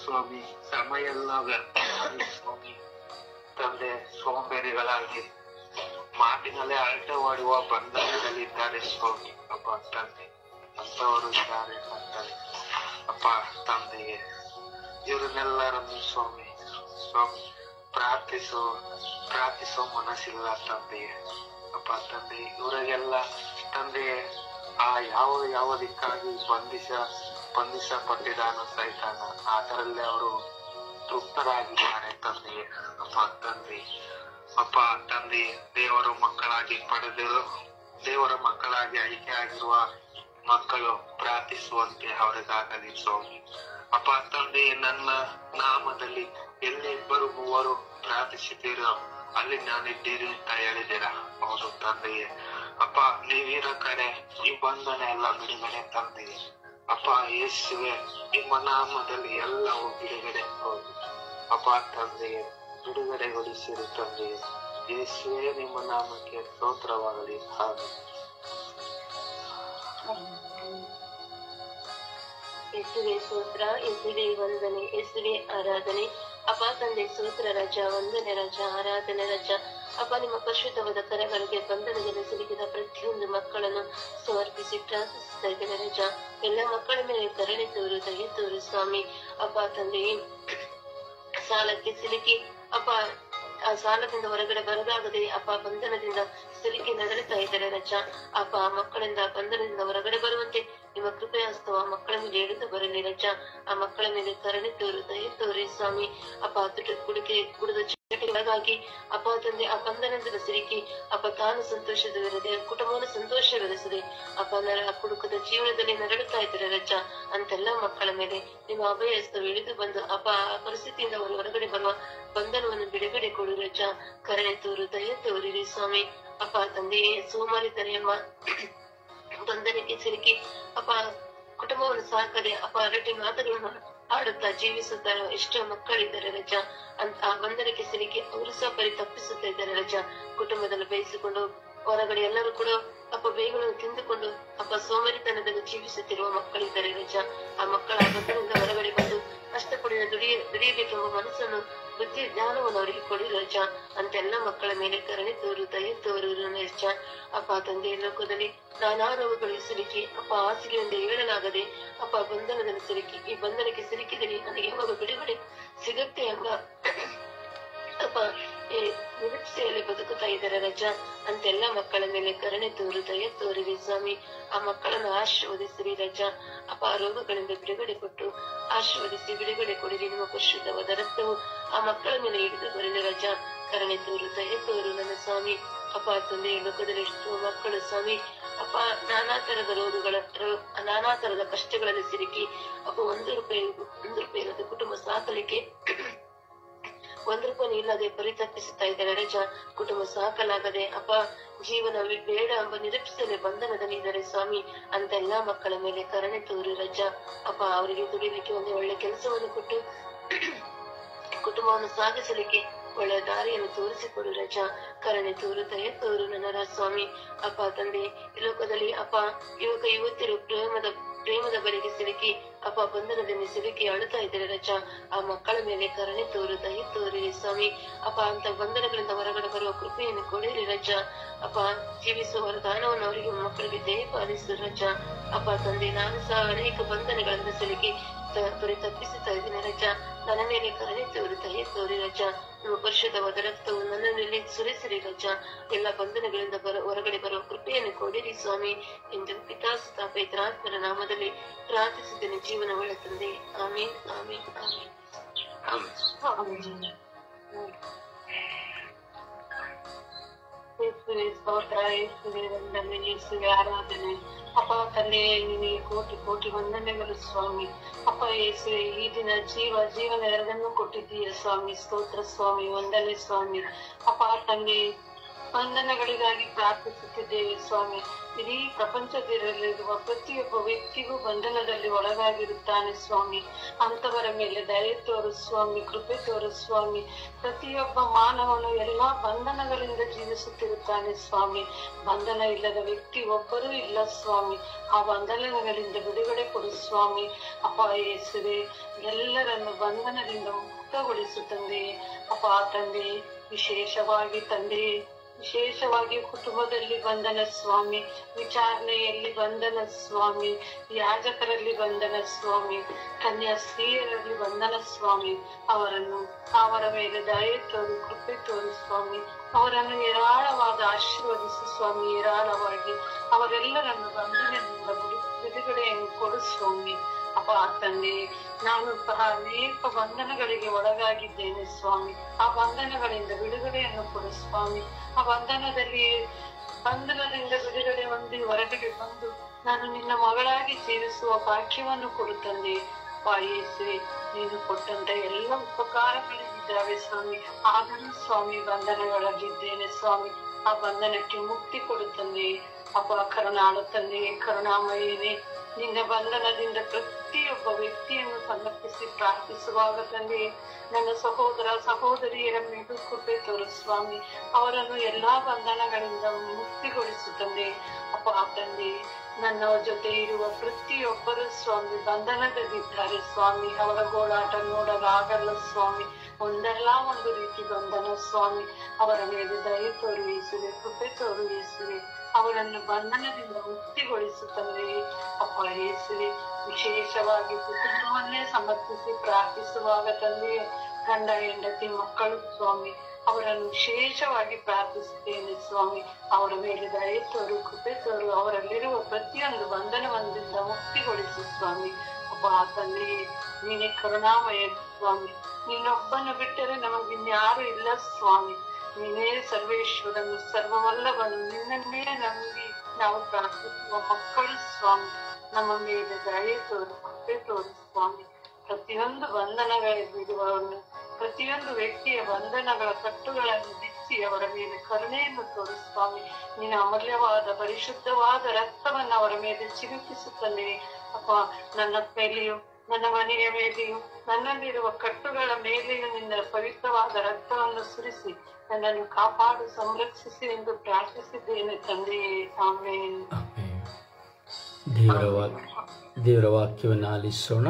ಸ್ವಾಮಿ ಸಮಯ ಎಲ್ಲ ವ್ಯರ್ಥ ಮಾಡಿ ಸ್ವಾಮಿ ತಂದೆ ಸೋಂಬೇರಿಗಳಾಗಿ ಮಾತಿನಲ್ಲೇ ಅಳತೆ ಹೊಡುವ ಬಂಧನದಲ್ಲಿದ್ದಾರೆ ಸ್ವಾಮಿ ಅಪ್ಪ ತಂದೆ ಅಂತವರು ಇದ್ದಾರೆ ತಂದೆ ಅಪ್ಪ ತಂದೆಗೆ ಇವರನ್ನೆಲ್ಲರನ್ನು ಸ್ವಾಮಿ ಸ್ವಾಮಿ ಪ್ರಾರ್ಥಿಸೋ ಪ್ರಾರ್ಥಿಸೋ ಮನಸ್ಸಿಲ್ಲ ತಂದೆಗೆ ಅಪ್ಪ ತಂದೆ ಇವರಿಗೆಲ್ಲ ತಂದೆಗೆ ಆ ಯಾವ ಯಾವ ದಿಕ್ಕಾಗಿ ಬಂಧಿಸ ಬಂಧಿಸಲ್ಪಟ್ಟಿದ್ದಾನೋ ಸೈತಾನ ಅದರಲ್ಲೇ ಅವರು ತೃಪ್ತರಾಗಿದ್ದಾರೆ ತಂದೆಗೆ ಅಪ್ಪ ತಂದೆ ಅಪ್ಪ ತಂದೆ ದೇವರ ಮಕ್ಕಳಾಗಿ ಪಡೆದಿರೋ ದೇವರ ಮಕ್ಕಳಾಗಿ ಆಯ್ಕೆ ಆಗಿರುವ ಮಕ್ಕಳು ಪ್ರಾರ್ಥಿಸುವಂತೆ ಅವರಿಗಾಗಲಿ ಸ್ವಾಮಿ ಅಪ್ಪ ತಂದೆ ನನ್ನ ನಾಮದಲ್ಲಿ ಎಲ್ಲಿ ಇಬ್ಬರು ಮೂವರು ಪ್ರಾರ್ಥಿಸಿದ್ದೀರೋ ಅಲ್ಲಿ ನಾನಿದ್ದೀರಿ ಅಂತ ಹೇಳಿದ್ದೀರಾ ಹೌದು ತಂದೆಯೇ ಅಪ್ಪ ನೀವಿರೋ ಕಡೆ ಈ ಬಂಧನ ಎಲ್ಲ ಬಿಡುಗಡೆ ತಂದೆಯೇ ಅಪ್ಪ ಯೇಸುವೆ ನಿಮ್ಮ ನಾಮದಲ್ಲಿ ಎಲ್ಲವೂ ಬಿಡುಗಡೆ ಹೌದು ಅಪ್ಪ ತಂದೆಯೇ ಬಿಡುಗಡೆಗೊಳಿಸಿರು ತಂದೆಯೇ ಯೇಸುವೆ ನಿಮ್ಮ ನಾಮಕ್ಕೆ ಸ್ತೋತ್ರವಾಗಲಿ ಹಾಗೆ ಯೇಸುವೆ ಸ್ತೋತ್ರ ಯೇಸುವೆ ವಂದನೆ ಯೇಸುವೆ ಆರಾಧನೆ ಅಪ್ಪ ತಂದೆ ಸ್ತೋತ್ರ ರಜ ವಂದನೆ ರಜ ಆರಾಧನೆ ರಜ ಅಪ್ಪ ನಿಮ್ಮ ಪರಿಶುದ್ಧವಾದ ಕರಗಳಿಗೆ ಬಂಧನದಲ್ಲಿ ಸಿಲುಕಿದ ಪ್ರತಿಯೊಂದು ಮಕ್ಕಳನ್ನು ಸಮರ್ಪಿಸಿ ಪ್ರಾರ್ಥಿಸ್ತಾ ಇದ್ದೇನೆ ರಜ ಎಲ್ಲ ಮಕ್ಕಳ ಮೇಲೆ ಕರುಣೆ ತೋರು ದಯೆ ತೋರು ಸ್ವಾಮಿ ಅಪ್ಪ ತಂದೆ ಸಾಲಕ್ಕೆ ಸಿಲುಕಿ ಅಪ್ಪ ಆ ಸಾಲದಿಂದ ಹೊರಗಡೆ ಬರದಾಗದೆ ಅಪ್ಪ ಬಂಧನದಿಂದ ಸಿಲುಕಿ ನಗಳುತ್ತಾ ಇದ್ದಾರೆ ರಜ ಅಪ್ಪ ಆ ಮಕ್ಕಳಿಂದ ಬಂಧನದಿಂದ ಹೊರಗಡೆ ಬರುವಂತೆ ನಿಮ್ಮ ಕೃಪೆ ಹಸ್ತವ ಮಕ್ಕಳ ಮೇಲೆ ಎಳೆದು ಬರಲಿ ರಜ ಆ ಮಕ್ಕಳ ಮೇಲೆ ಕರುಣೆ ತೋರು ದಯೆ ತೋರಿ ಸ್ವಾಮಿ ಅಪ್ಪ ದುಡ್ಡು ಕುಡಿಕೆ ಕುಡಿದ ಚಟಗಳಿಗಾಗಿ ಅಪ್ಪ ತಂದೆ ಆ ಬಂಧನದಿಂದ ಸಿಲುಕಿ ಅಪ್ಪ ತಾನು ಸಂತೋಷವಿರದೆ ಕುಟುಂಬವನ್ನು ಸಂತೋಷವಿರಿಸದೆ ಅಪ್ಪ ನರ ಕುಡುಕದ ಜೀವನದಲ್ಲಿ ನರಳುತ್ತಾ ಇದ್ದಾರೆ ರಜ ಅಂತೆಲ್ಲ ಮಕ್ಕಳ ಮೇಲೆ ನಿಮ್ಮ ಅಭಯ ಹಸ್ತವು ಇಳಿದು ಬಂದು ಅಪ್ಪ ಆ ಪರಿಸ್ಥಿತಿಯಿಂದ ಅವರು ಹೊರಗಡೆ ಬರುವ ಬಂಧನವನ್ನು ಬಿಡುಗಡೆ ಕೊಡು ರಜ ಕರುಣೆ ತೋರು ದಯ ತೋರಿರಿ ಸ್ವಾಮಿ ಅಪ್ಪ ತಂದೆಯೇ ಸೋಮಾರಿತನ ಎಂಬ ಬಂಧನಕ್ಕೆ ಸಿಲುಕಿ ಅಪ್ಪ ಕುಟುಂಬವನ್ನು ಸಾಕದೆ ಅಪ್ಪ ಅರಟಿ ಮಾತುಗಳನ್ನು ಆಡುತ್ತಾ ಜೀವಿಸುತ್ತಾ ಎಷ್ಟೋ ಮಕ್ಕಳಿದ್ದಾರೆ ರಜ ಅಂತ ಆ ಬಂಧನಕ್ಕೆ ಸಿಲುಕಿ ಅವರು ಸಹ ಬರೀ ತಪ್ಪಿಸುತ್ತಾ ಇದ್ದಾರೆ ರಜ ಕುಟುಂಬದಲ್ಲಿ ಬೇಯಿಸಿಕೊಂಡು ಹೊರಗಡೆ ಎಲ್ಲರೂ ಕೂಡ ಅಪ್ಪ ಬೇಗಳನ್ನು ತಿಂದುಕೊಂಡು ಅಪ್ಪ ಸೋಮಾರಿತನದಲ್ಲಿ ಜೀವಿಸುತ್ತಿರುವ ಮಕ್ಕಳಿದ್ದಾರೆ ರಜ ಆ ಮಕ್ಕಳ ಆ ಬಂಧನದಿಂದ ಹೊರಗಡೆ ಬಂದು ಕಷ್ಟಪಡಿದ ದುಡಿಯ ದುಡಿಯಬೇಕೆಂಬ ಮನಸ್ಸನ್ನು ಬುದ್ಧಿ ಜ್ಞಾನವನ್ನು ಅವರಿಗೆ ಕೊಡಿ ರಜ ಅಂತೆಲ್ಲ ಮಕ್ಕಳ ಮೇಲೆ ಕರುಣೆ ತೋರು ದಯೆ ತೋರು ರಜ ಅಪ್ಪ ತಂದೆ ಲೋಕದಲ್ಲಿ ನಾನಾ ರೋಗಗಳಿಗೆ ಸಿಲುಕಿ ಅಪ್ಪ ಹಾಸಿಗೆಯಿಂದ ಏಳಲಾಗದೆ ಅಪ್ಪ ಬಂಧನದಲ್ಲಿ ಸಿಲುಕಿ ಈ ಬಂಧನಕ್ಕೆ ಸಿಲುಕಿದಲ್ಲಿ ನನಗೆ ಯಾವಾಗ ಬಿಡುಗಡೆ ಸಿಗುತ್ತೆ ಎಂಬ ಅಪ್ಪ ಈ ನಿರೀಕ್ಷೆಯಲ್ಲಿ ಬದುಕುತ್ತಾ ಇದ್ದಾರೆ ರಜ ಅಂತೆಲ್ಲ ಮಕ್ಕಳ ಮೇಲೆ ಕರುಣೆ ತೋರು ದಯ ತೋರಿರಿ ಸ್ವಾಮಿ ಆ ಮಕ್ಕಳನ್ನು ಆಶೀರ್ವದಿಸಿರಿ ರಜ ಅಪ್ಪ ಆ ರೋಗಗಳಿಂದ ಬಿಡುಗಡೆ ಕೊಟ್ಟು ಆಶೀರ್ವದಿಸಿ ಬಿಡುಗಡೆ ಕೊಡಿರಿ ನಿಮ್ಮ ಪರಿಶುದ್ಧವಾದ ರಕ್ತವು ಆ ಮಕ್ಕಳ ಮೇಲೆ ಹಿಡಿದು ಬರಲಿ ರಜ ಕರುಣೆ ತೋರು ದಯ ತೋರು ನನ್ನ ಸ್ವಾಮಿ ಅಪ್ಪ ತಂದೆ ಈ ಲೋಕದಲ್ಲಿ ಎಷ್ಟೋ ಮಕ್ಕಳು ಸ್ವಾಮಿ ಅಪ್ಪ ನಾನಾ ತರದ ರೋಗಗಳ ರೋ- ನಾನಾ ತರದ ಕಷ್ಟಗಳಲ್ಲಿ ಸಿಲುಕಿ ಅಪ್ಪ ಒಂದು ರೂಪಾಯಿ ಒಂದು ರೂಪಾಯಿ ಇಲ್ಲದೆ ಕುಟುಂಬ ಸಾಕಲಿಕ್ಕೆ ಒಂದ್ ರೂಪಾಯಿ ಇಲ್ಲದೆ ಪರಿತಪ್ಪಿಸುತ್ತಾ ಇದ್ದಾರೆ ರಜ ಕುಟುಂಬ ಸಾಕಲಾಗದೆ ಅಪ್ಪ ಜೀವನ ವಿ- ಬೇಡ ಎಂಬ ನಿರೀಕ್ಷೆಯಲ್ಲಿ ಬಂಧನದಲ್ಲಿ ಇದ್ದಾರೆ ಸ್ವಾಮಿ ಅಂತ ಎಲ್ಲಾ ಮಕ್ಕಳ ಮೇಲೆ ಕರುಣೆ ತೋರು ರಜ ಅಪ್ಪ ಅವರಿಗೆ ದುಡಿಲಿಕ್ಕೆ ಒಂದು ಒಳ್ಳೆ ಕೆಲಸವನ್ನು ಕೊಟ್ಟು ಕುಟುಂಬವನ್ನು ಸಾಗಿಸಲಿಕ್ಕೆ ಒಳ್ಳೆಯ ದಾರಿಯನ್ನು ತೋರಿಸಿಕೊಡು ರಜ ಕರುಣೆ ತೋರು ದಯ ತೋರು ನನ್ನ ಸ್ವಾಮಿ ಅಪ್ಪ ತಂದೆ ಈ ಲೋಕದಲ್ಲಿ ಅಪ್ಪ ಯುವಕ ಯುವತಿಯರು ಪ್ರೇಮದ ಪ್ರೇಮದ ಬಳಿಗೆ ಸಿಲುಕಿ ಅಪ್ಪ ಬಂಧನದಲ್ಲಿ ಸಿಲುಕಿ ಅಳುತ್ತಾ ಇದ್ದಾರೆ ರಜ ಆ ಮಕ್ಕಳ ಮೇಲೆ ಕರುಣೆ ತೋರು ದಯ ತೋರಿರಿ ಸ್ವಾಮಿ ಅಪ್ಪ ಅಂತ ಬಂಧನಗಳಿಂದ ಹೊರಗಡೆ ಬರುವ ಕೃಪೆಯನ್ನು ಕೊಡಿರಿ ರಜ ಅಪ್ಪ ಜೀವಿಸುವ ವರದಾನವನ್ನು ಅವರಿಗೆ ಮಕ್ಕಳಿಗೆ ದಯಪಾಲಿಸು ರಜ ಅಪ್ಪ ತಂದೆ ನಾನು ಸಹ ಅನೇಕ ಬಂಧನಗಳಿಂದ ಸಿಲುಕಿ ತ- ಬರೀ ತಪ್ಪಿಸುತ್ತಾ ಇದ್ದೀನಿ ರಜ ನನ್ನ ಮೇಲೆ ಕರುಣೆ ತೋರು ದಯೆ ತೋರಿ ರಜ ನಿಮ್ಮ ಪರಿಶುದ್ಧವಾದ ರಕ್ತವು ನನ್ನಲ್ಲಿ ಸುರಿಸಿರಿ ರಜ ಎಲ್ಲ ಬಂಧನಗಳಿಂದ ಬರ ಹೊರಗಡೆ ಬರುವ ಕೃಪೆಯನ್ನು ಕೊಡಿರಿ ಸ್ವಾಮಿ ಎಂದು ಪಿತಾಸುತ ಪೈತ್ರಾತ್ಮರ ನಾಮದಲ್ಲಿ ಪ್ರಾರ್ಥಿಸಿದ್ದೇನೆ ಜೀವನವುಳ್ಳ ತಂದೆ ಆಮೇನ್ ಆಮೇನ್ ಆಮೇನ್ ಆಮೆನ್. ಯೇಸುವೆ ಸ್ತೋತ್ರ ಯೇಸುವೆ ವಂದನೆ ಯೇಸುವೆ ಆರಾಧನೆ ಅಪ್ಪ ತಂದೆ ನಿನಗೆ ಕೋಟಿ ಕೋಟಿ ವಂದನೆಗಳು ಸ್ವಾಮಿ ಅಪ್ಪ ಯೇಸುವೆ ಈ ದಿನ ಜೀವ ಜೀವನ ಎರಡನ್ನೂ ಕೊಟ್ಟಿದ್ದೀಯ ಸ್ವಾಮಿ ಸ್ತೋತ್ರ ಸ್ವಾಮಿ ವಂದನೆ ಸ್ವಾಮಿ ಅಪ್ಪ ತಂದೆ ಬಂಧನಗಳಿಗಾಗಿ ಪ್ರಾರ್ಥಿಸುತ್ತಿದ್ದೇವೆ ಸ್ವಾಮಿ ಇಡೀ ಪ್ರಪಂಚದಲ್ಲಿರುವ ಪ್ರತಿಯೊಬ್ಬ ವ್ಯಕ್ತಿಗೂ ಬಂಧನದಲ್ಲಿ ಒಳಗಾಗಿರುತ್ತಾನೆ ಸ್ವಾಮಿ ಅಂತವರ ಮೇಲೆ ದಯೆ ತೋರು ಸ್ವಾಮಿ ಕೃಪೆ ತೋರು ಸ್ವಾಮಿ ಪ್ರತಿಯೊಬ್ಬ ಮಾನವನು ಎಲ್ಲಾ ಬಂಧನಗಳಿಂದ ಜೀವಿಸುತ್ತಿರುತ್ತಾನೆ ಸ್ವಾಮಿ ಬಂಧನ ಇಲ್ಲದ ವ್ಯಕ್ತಿ ಒಬ್ಬರೂ ಇಲ್ಲ ಸ್ವಾಮಿ ಆ ಬಂಧನಗಳಿಂದ ಬಿಡುಗಡೆ ಕೊಡು ಸ್ವಾಮಿ ಅಪ್ಪ ಯೇಸುವೆ ಎಲ್ಲರನ್ನು ಬಂಧನದಿಂದ ಮುಕ್ತಗೊಳಿಸು ತಂದೆ ಅಪ್ಪ ತಂದೆ ವಿಶೇಷವಾಗಿ ತಂದೆ ವಿಶೇಷವಾಗಿ ಕುಟುಂಬದಲ್ಲಿ ಬಂಧನ ಸ್ವಾಮಿ ವಿಚಾರಣೆಯಲ್ಲಿ ಬಂಧನ ಸ್ವಾಮಿ ಯಾಜಕರಲ್ಲಿ ಬಂಧನ ಸ್ವಾಮಿ ಕನ್ಯಾ ಸ್ತ್ರೀಯರಲ್ಲಿ ಬಂಧನ ಸ್ವಾಮಿ ಅವರನ್ನು ಅವರ ಮೇಲೆ ದಯೆ ತೋರು ಕೃಪೆ ತೋರು ಸ್ವಾಮಿ ಅವರನ್ನು ಏರಾಳವಾದ ಆಶೀರ್ವದಿಸು ಸ್ವಾಮಿ ಏರಾಳವಾಗಿ ಅವರೆಲ್ಲರನ್ನು ಬಂಧನದಿಂದ ಬಿಡು- ಬಿಡುಗಡೆಯನ್ನು ಕೊಡು ಸ್ವಾಮಿ ಅಪ್ಪ ತಂದೆ ನಾನು ಸಹ ಅನೇಕ ಬಂಧನಗಳಿಗೆ ಒಳಗಾಗಿದ್ದೇನೆ ಸ್ವಾಮಿ ಆ ಬಂಧನಗಳಿಂದ ಬಿಡುಗಡೆಯನ್ನು ಕೊಡು ಸ್ವಾಮಿ ಆ ಬಂಧನದಲ್ಲಿ ಬಂಧನದಿಂದ ಬಿಡುಗಡೆ ಹೊಂದಿ ಹೊರಗಡೆ ಬಂದು ನಾನು ನಿನ್ನ ಮಗಳಾಗಿ ಜೀವಿಸುವ ಭಾಗ್ಯವನ್ನು ಕೊಡು ತಂದೆ ಪಾಯಿಸುವೆ ನೀನು ಕೊಟ್ಟಂತ ಎಲ್ಲ ಉಪಕಾರಗಳಿದ್ದಾವೆ ಸ್ವಾಮಿ ಆದರೂ ಸ್ವಾಮಿ ಬಂಧನಗಳಲ್ಲಿದ್ದೇನೆ ಸ್ವಾಮಿ ಆ ಬಂಧನಕ್ಕೆ ಮುಕ್ತಿ ಕೊಡು ತಂದೆ ಅಪ್ಪ ಕರುಣಾಳು ತಂದೆ ಕರುಣಾಮಯನೇ ನಿನ್ನ ಬಂಧನದಿಂದ ಪ್ರತಿಯೊಬ್ಬ ವ್ಯಕ್ತಿಯನ್ನು ಸಮರ್ಪಿಸಿ ಪ್ರಾರ್ಥಿಸುವಾಗ ತಂದೆ ನನ್ನ ಸಹೋದರ ಸಹೋದರಿಯರ ಮೇಲೂ ಕೃಪೆ ತೋರು ಸ್ವಾಮಿ ಅವರನ್ನು ಎಲ್ಲಾ ಬಂಧನಗಳಿಂದ ಮುಕ್ತಿಗೊಳಿಸು ತಂದೆ ಅಪ್ಪ ತಂದೆ ನನ್ನ ಜೊತೆ ಇರುವ ಪ್ರತಿಯೊಬ್ಬರು ಸ್ವಾಮಿ ಬಂಧನದಲ್ಲಿದ್ದಾರೆ ಸ್ವಾಮಿ ಅವರ ಗೋಳಾಟ ನೋಡಲಾಗಲ್ಲ ಸ್ವಾಮಿ ಒಂದಲ್ಲ ಒಂದು ರೀತಿ ಬಂಧನ ಸ್ವಾಮಿ ಅವರ ಮೇಲೆ ದಯೆ ತೋರಿಸುವೆ ಕೃಪೆ ತೋರಿಸುವೆ ಅವರನ್ನು ಬಂಧನದಿಂದ ಮುಕ್ತಿಗೊಳಿಸು ತಂದೆ ಅಪ್ಪ ಯೇಸುವೆ ವಿಶೇಷವಾಗಿ ಕುಟುಂಬವನ್ನೇ ಸಮರ್ಪಿಸಿ ಪ್ರಾರ್ಥಿಸುವಾಗ ತಂದೆ ಗಂಡ ಹೆಂಡತಿ ಮಕ್ಕಳು ಸ್ವಾಮಿ ಅವರನ್ನು ವಿಶೇಷವಾಗಿ ಪ್ರಾರ್ಥಿಸುತ್ತೇನೆ ಸ್ವಾಮಿ ಅವರ ಮೇಲೆ ದಯೆ ತೋರು ಕೃಪೆ ತೋರು ಅವರಲ್ಲಿರುವ ಪ್ರತಿಯೊಂದು ಬಂಧನವೊಂದಿದ್ದ ಮುಕ್ತಿಗೊಳಿಸು ಸ್ವಾಮಿ ಅಪ್ಪ ತಂದೆ ನೀನೇ ಕರುಣಾಮಯ ಸ್ವಾಮಿ ನೀನೊಬ್ಬನು ಬಿಟ್ಟರೆ ನಮಗಿನ್ಯಾರು ಇಲ್ಲ ಸ್ವಾಮಿ ನೀನೇ ಸರ್ವೇಶ್ವರನು ಸರ್ವವಲ್ಲವನು ನಿನ್ನನ್ನೇ ನಂಬಿ ನಾವು ಪ್ರಾರ್ಥಿಸುವ ಮಕ್ಕಳು ಸ್ವಾಮಿ ನಮ್ಮ ಮೇಲೆ ದಯೆ ತೋರು ಕೃಪೆ ತೋರು ಸ್ವಾಮಿ ಪ್ರತಿಯೊಂದು ಬಂಧನಗಳ ಬಿಡುವವನು ಪ್ರತಿಯೊಂದು ವ್ಯಕ್ತಿಯ ಬಂಧನಗಳ ಕಟ್ಟುಗಳನ್ನು ಬಿಚ್ಚಿ ಅವರ ಮೇಲೆ ಕರುಣೆಯನ್ನು ತೋರು ಸ್ವಾಮಿ ನಿನ್ನ ಅಮೂಲ್ಯವಾದ ಪರಿಶುದ್ಧವಾದ ರಕ್ತವನ್ನು ಅವರ ಮೇಲೆ ಚಿರುಕಿಸುತ್ತಲೇ ಅಪ್ಪ ನನ್ನ ಮೇಲೆಯೂ ನನ್ನ ಮನೆಯ ಮೇಲೆಯೂ ನನ್ನಲ್ಲಿರುವ ಕಟ್ಟುಗಳ ಮೇಲೆಯೂ ನಿನ್ನ ಪವಿತ್ರವಾದ ರಕ್ತವನ್ನು ಸುರಿಸಿ ನನ್ನನ್ನು ಕಾಪಾಡು ಸಂರಕ್ಷಿಸಿ ಎಂದು ಪ್ರಾರ್ಥಿಸಿದ್ದೇನೆ ತಂದೆಯೇ ಆಮೇಲೆ ಆಮೆನ್. ದೇವರ ವಾಕ್ ದೇವರ ವಾಕ್ಯವನ್ನು ಆಲಿಸೋಣ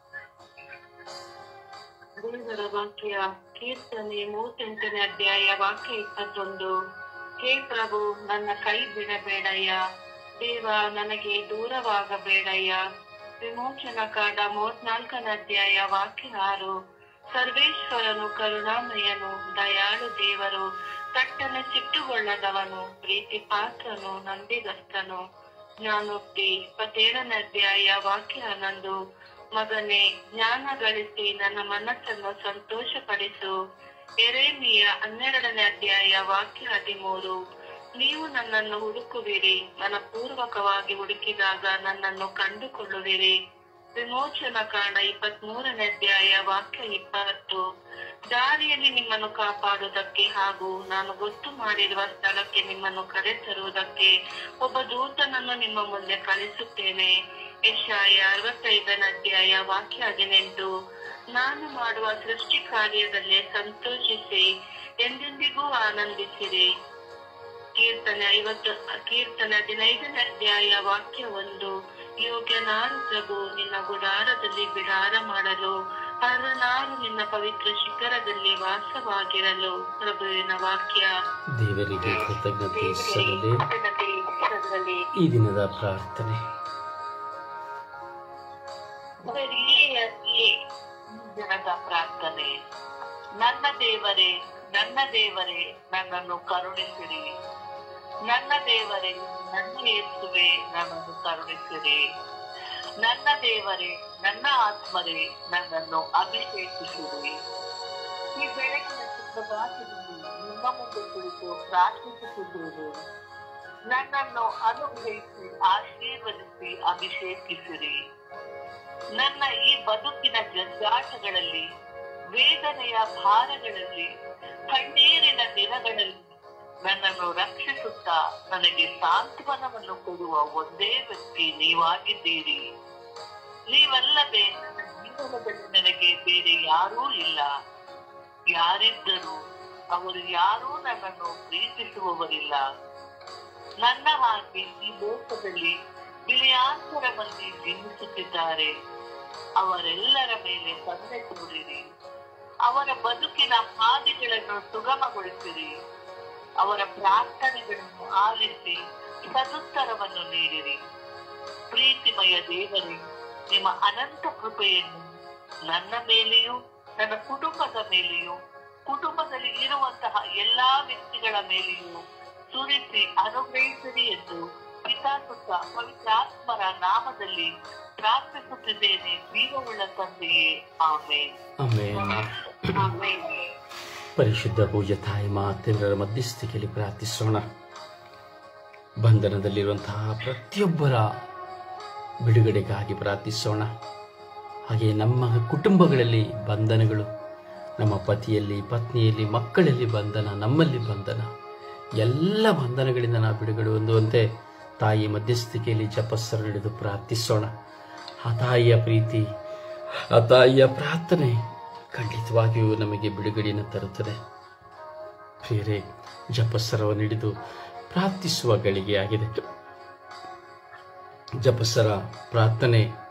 ದೇವರ ವಾಕ್ಯ ಕೀರ್ತನೆ ಮೂವತ್ತೆಂಟನೇ ಅಧ್ಯಾಯ ವಾಕ್ಯ ಇಪ್ಪತ್ತೊಂದು ಹೇ ಪ್ರಭು ನನ್ನ ಕೈ ಬಿಡಬೇಡಯ್ಯ ದೇವ ನನಗೆ ದೂರವಾಗಬೇಡಯ್ಯ ವಿಮೋಚನ ಕಾಂಡ ಮೂವತ್ನಾಲ್ಕನೇ ಅಧ್ಯಾಯ ವಾಕ್ಯ ಆರು ಸರ್ವೇಶ್ವರನು ಕರುಣಾಮಯನು ದಯಾಳು ದೇವರು ತಟ್ಟನೆ ಸಿಟ್ಟುಗೊಳ್ಳದವನು ಪ್ರೀತಿ ಪಾತ್ರನು ನಂಬಿಗಸ್ತನು ಜ್ಞಾನೋಕ್ತಿ ಇಪ್ಪತ್ತೇಳನೇ ಅಧ್ಯಾಯ ವಾಕ್ಯ ಹನ್ನೊಂದು ಮಗನೇ ಜ್ಞಾನ ಗಳಿಸಿ ನನ್ನ ಮನಸ್ಸನ್ನು ಸಂತೋಷಪಡಿಸು ಎರೇಮಿಯ ಹನ್ನೆರಡನೇ ಅಧ್ಯಾಯ ವಾಕ್ಯ ಹದಿಮೂರು ನೀವು ನನ್ನನ್ನು ಹುಡುಕುವಿರಿ ಮನಪೂರ್ವಕವಾಗಿ ಹುಡುಕಿದಾಗ ನನ್ನನ್ನು ಕಂಡುಕೊಳ್ಳುವಿರಿ ವಿಮೋಚನ ಕಾಂಡ ಇಪ್ಪತ್ತ್ ಮೂರನೇ ಅಧ್ಯಾಯ ವಾಕ್ಯ ಇಪ್ಪತ್ತು ದಾರಿಯಲ್ಲಿ ನಿಮ್ಮನ್ನು ಕಾಪಾಡುವುದಕ್ಕೆ ಹಾಗೂ ನಾನು ಗೊತ್ತು ಮಾಡಿರುವ ಸ್ಥಳಕ್ಕೆ ನಿಮ್ಮನ್ನು ಕರೆತರುವುದಕ್ಕೆ ಒಬ್ಬ ದೂತನನ್ನು ನಿಮ್ಮ ಮುಂದೆ ಕಳಿಸುತ್ತೇನೆ ಯಶಾಯ ಅರವತ್ತೈದನೇ ಅಧ್ಯಾಯ ವಾಕ್ಯ ಹದಿನೆಂಟು ನಾನು ಮಾಡುವ ಸೃಷ್ಟಿ ಕಾರ್ಯದಲ್ಲೇ ಸಂತೋಷಿಸಿ ಎಂದೆಂದಿಗೂ ಆನಂದಿಸಿರಿ ಕೀರ್ತನೆ ಐವತ್ತು ಕೀರ್ತನೆ ಹದಿನೈದನೇ ಅಧ್ಯಾಯ ವಾಕ್ಯ ಒಂದು ಯೋಗ್ಯನಾರು ಪ್ರಭು ನಿನ್ನ ಗುಡಾರದಲ್ಲಿ ಬಿಡಾರ ಮಾಡಲು ಅರ್ಹನಾರು ನಿನ್ನ ಪವಿತ್ರ ಶಿಖರದಲ್ಲಿ ವಾಸವಾಗಿರಲು ಪ್ರಭುವಿನ ವಾಕ್ಯ ದೇವರಿಗೆ ಕೃತಜ್ಞತೆ ಸಲ್ಲದೆ ಕೃತಜ್ಞತೆ ಸಲ್ಲಲಿ. ಈ ದಿನದ ಪ್ರಾರ್ಥನೆ ಬರೀ ಜನದ ಪ್ರಾರ್ಥನೆ ನನ್ನ ದೇವರೇ ನನ್ನ ದೇವರೇ ನನ್ನನ್ನು ಕರುಣಿಸಿರಿ ನನ್ನ ದೇವರೇ ನನ್ನ ಯೇಸುವೆ ನನ್ನನ್ನು ಕರುಣಿಸಿರಿ ನನ್ನ ದೇವರೇ ನನ್ನ ಆತ್ಮರೇ ನನ್ನನ್ನು ಅಭಿಷೇಕಿಸಿರಿ ಈ ಬೆಳಗಿನ ಸುಪ್ರಭಾತದಲ್ಲಿ ನಿಮ್ಮ ಮುಂದೆ ಕುಳಿತು ಪ್ರಾರ್ಥಿಸುತ್ತಿದ್ದೇನೆ ನನ್ನನ್ನು ಅನುಗ್ರಹಿಸಿ ಆಶೀರ್ವದಿಸಿ ಅಭಿಷೇಕಿಸಿರಿ ನನ್ನ ಈ ಬದುಕಿನ ಜಂಜಾಟಗಳಲ್ಲಿ ವೇದನೆಯ ಭಾರಗಳಲ್ಲಿ ಕಣ್ಣೀರಿನ ದಿನಗಳಲ್ಲಿ ನನ್ನನ್ನು ರಕ್ಷಿಸುತ್ತಾ ನನಗೆ ಸಾಂತ್ವನವನ್ನು ಕೊಡುವ ಒಂದೇ ವ್ಯಕ್ತಿ ನೀವಾಗಿದ್ದೀರಿ ನೀವಲ್ಲದೆ ನನ್ನ ಜೀವನದಲ್ಲಿ ನನಗೆ ಬೇರೆ ಯಾರೂ ಇಲ್ಲ ಯಾರಿದ್ದರೂ ಅವರು ಯಾರೂ ನನ್ನನ್ನು ಪ್ರೀತಿಸುವವರಿಲ್ಲ ನನ್ನ ಹಾಗೆ ಈ ಲೋಕದಲ್ಲಿ ಬಿಳಿಯಾಂತರ ಮಂದಿ ಜೀವಿಸುತ್ತಿದ್ದಾರೆ ಅವರೆಲ್ಲರ ಮೇಲೆ ಕರುಣೆ ತೋರಿರಿ ಅವರ ಬದುಕಿನ ಹಾದಿಗಳನ್ನು ಸುಗಮಗೊಳಿಸಿರಿ ಅವರ ಪ್ರಾರ್ಥನೆಗಳನ್ನು ಆಲಿಸಿ ಸದುತ್ತರವನ್ನು ನೀಡಿರಿ ಪ್ರೀತಿಮಯ ದೇವರೇ ನಿಮ್ಮ ಅನಂತ ಕೃಪೆಯನ್ನು ನನ್ನ ಮೇಲೆಯೂ ನನ್ನ ಕುಟುಂಬದ ಮೇಲೆಯೂ ಕುಟುಂಬದಲ್ಲಿ ಇರುವಂತಹ ಎಲ್ಲಾ ವ್ಯಕ್ತಿಗಳ ಮೇಲೆಯೂ ಸುರಿಸಿ ಅನುಗ್ರಹಿಸಿರಿ ಎಂದು ಪಿತಾಸುತ್ತ ಪವಿತ್ರಾತ್ಮರ ನಾಮದಲ್ಲಿ ಪ್ರಾರ್ಥಿಸುತ್ತಿದ್ದೇನೆ ಜೀವವುಳ್ಳ ತಂದೆಯೇ ಆಮೇಲೆ ಆಮೇಲೆ ಪರಿಶುದ್ಧ ಪೂಜ್ಯ ತಾಯಿ ಮಾತೆಲ್ಲರ ಮಧ್ಯಸ್ಥಿಕೆಯಲ್ಲಿ ಪ್ರಾರ್ಥಿಸೋಣ ಬಂಧನದಲ್ಲಿರುವಂತಹ ಪ್ರತಿಯೊಬ್ಬರ ಬಿಡುಗಡೆಗಾಗಿ ಪ್ರಾರ್ಥಿಸೋಣ ಹಾಗೆ ನಮ್ಮ ಕುಟುಂಬಗಳಲ್ಲಿ ಬಂಧನಗಳು ನಮ್ಮ ಪತಿಯಲ್ಲಿ ಪತ್ನಿಯಲ್ಲಿ ಮಕ್ಕಳಲ್ಲಿ ಬಂಧನ ನಮ್ಮಲ್ಲಿ ಬಂಧನ ಎಲ್ಲ ಬಂಧನಗಳಿಂದ ನಾವು ಬಿಡುಗಡೆ ಹೊಂದುವಂತೆ ತಾಯಿ ಮಧ್ಯಸ್ಥಿಕೆಯಲ್ಲಿ ಜಪಸ್ಸರ ಹಿಡಿದು ಪ್ರಾರ್ಥಿಸೋಣ ಆ ತಾಯಿಯ ಪ್ರೀತಿ ಆ ತಾಯಿಯ ಪ್ರಾರ್ಥನೆ ಖಂಡಿತವಾಗಿಯೂ ನಮಗೆ ಬಿಡುಗಡೆಯನ್ನು ತರುತ್ತದೆ ಪ್ರಿಯರೇ ಜಪಸ್ಸರವನ್ನು ಹಿಡಿದು ಪ್ರಾರ್ಥಿಸುವ ಗಳಿಗೆಯಾಗಿದೆ ಜಪಸ್ಸರ ಪ್ರಾರ್ಥನೆ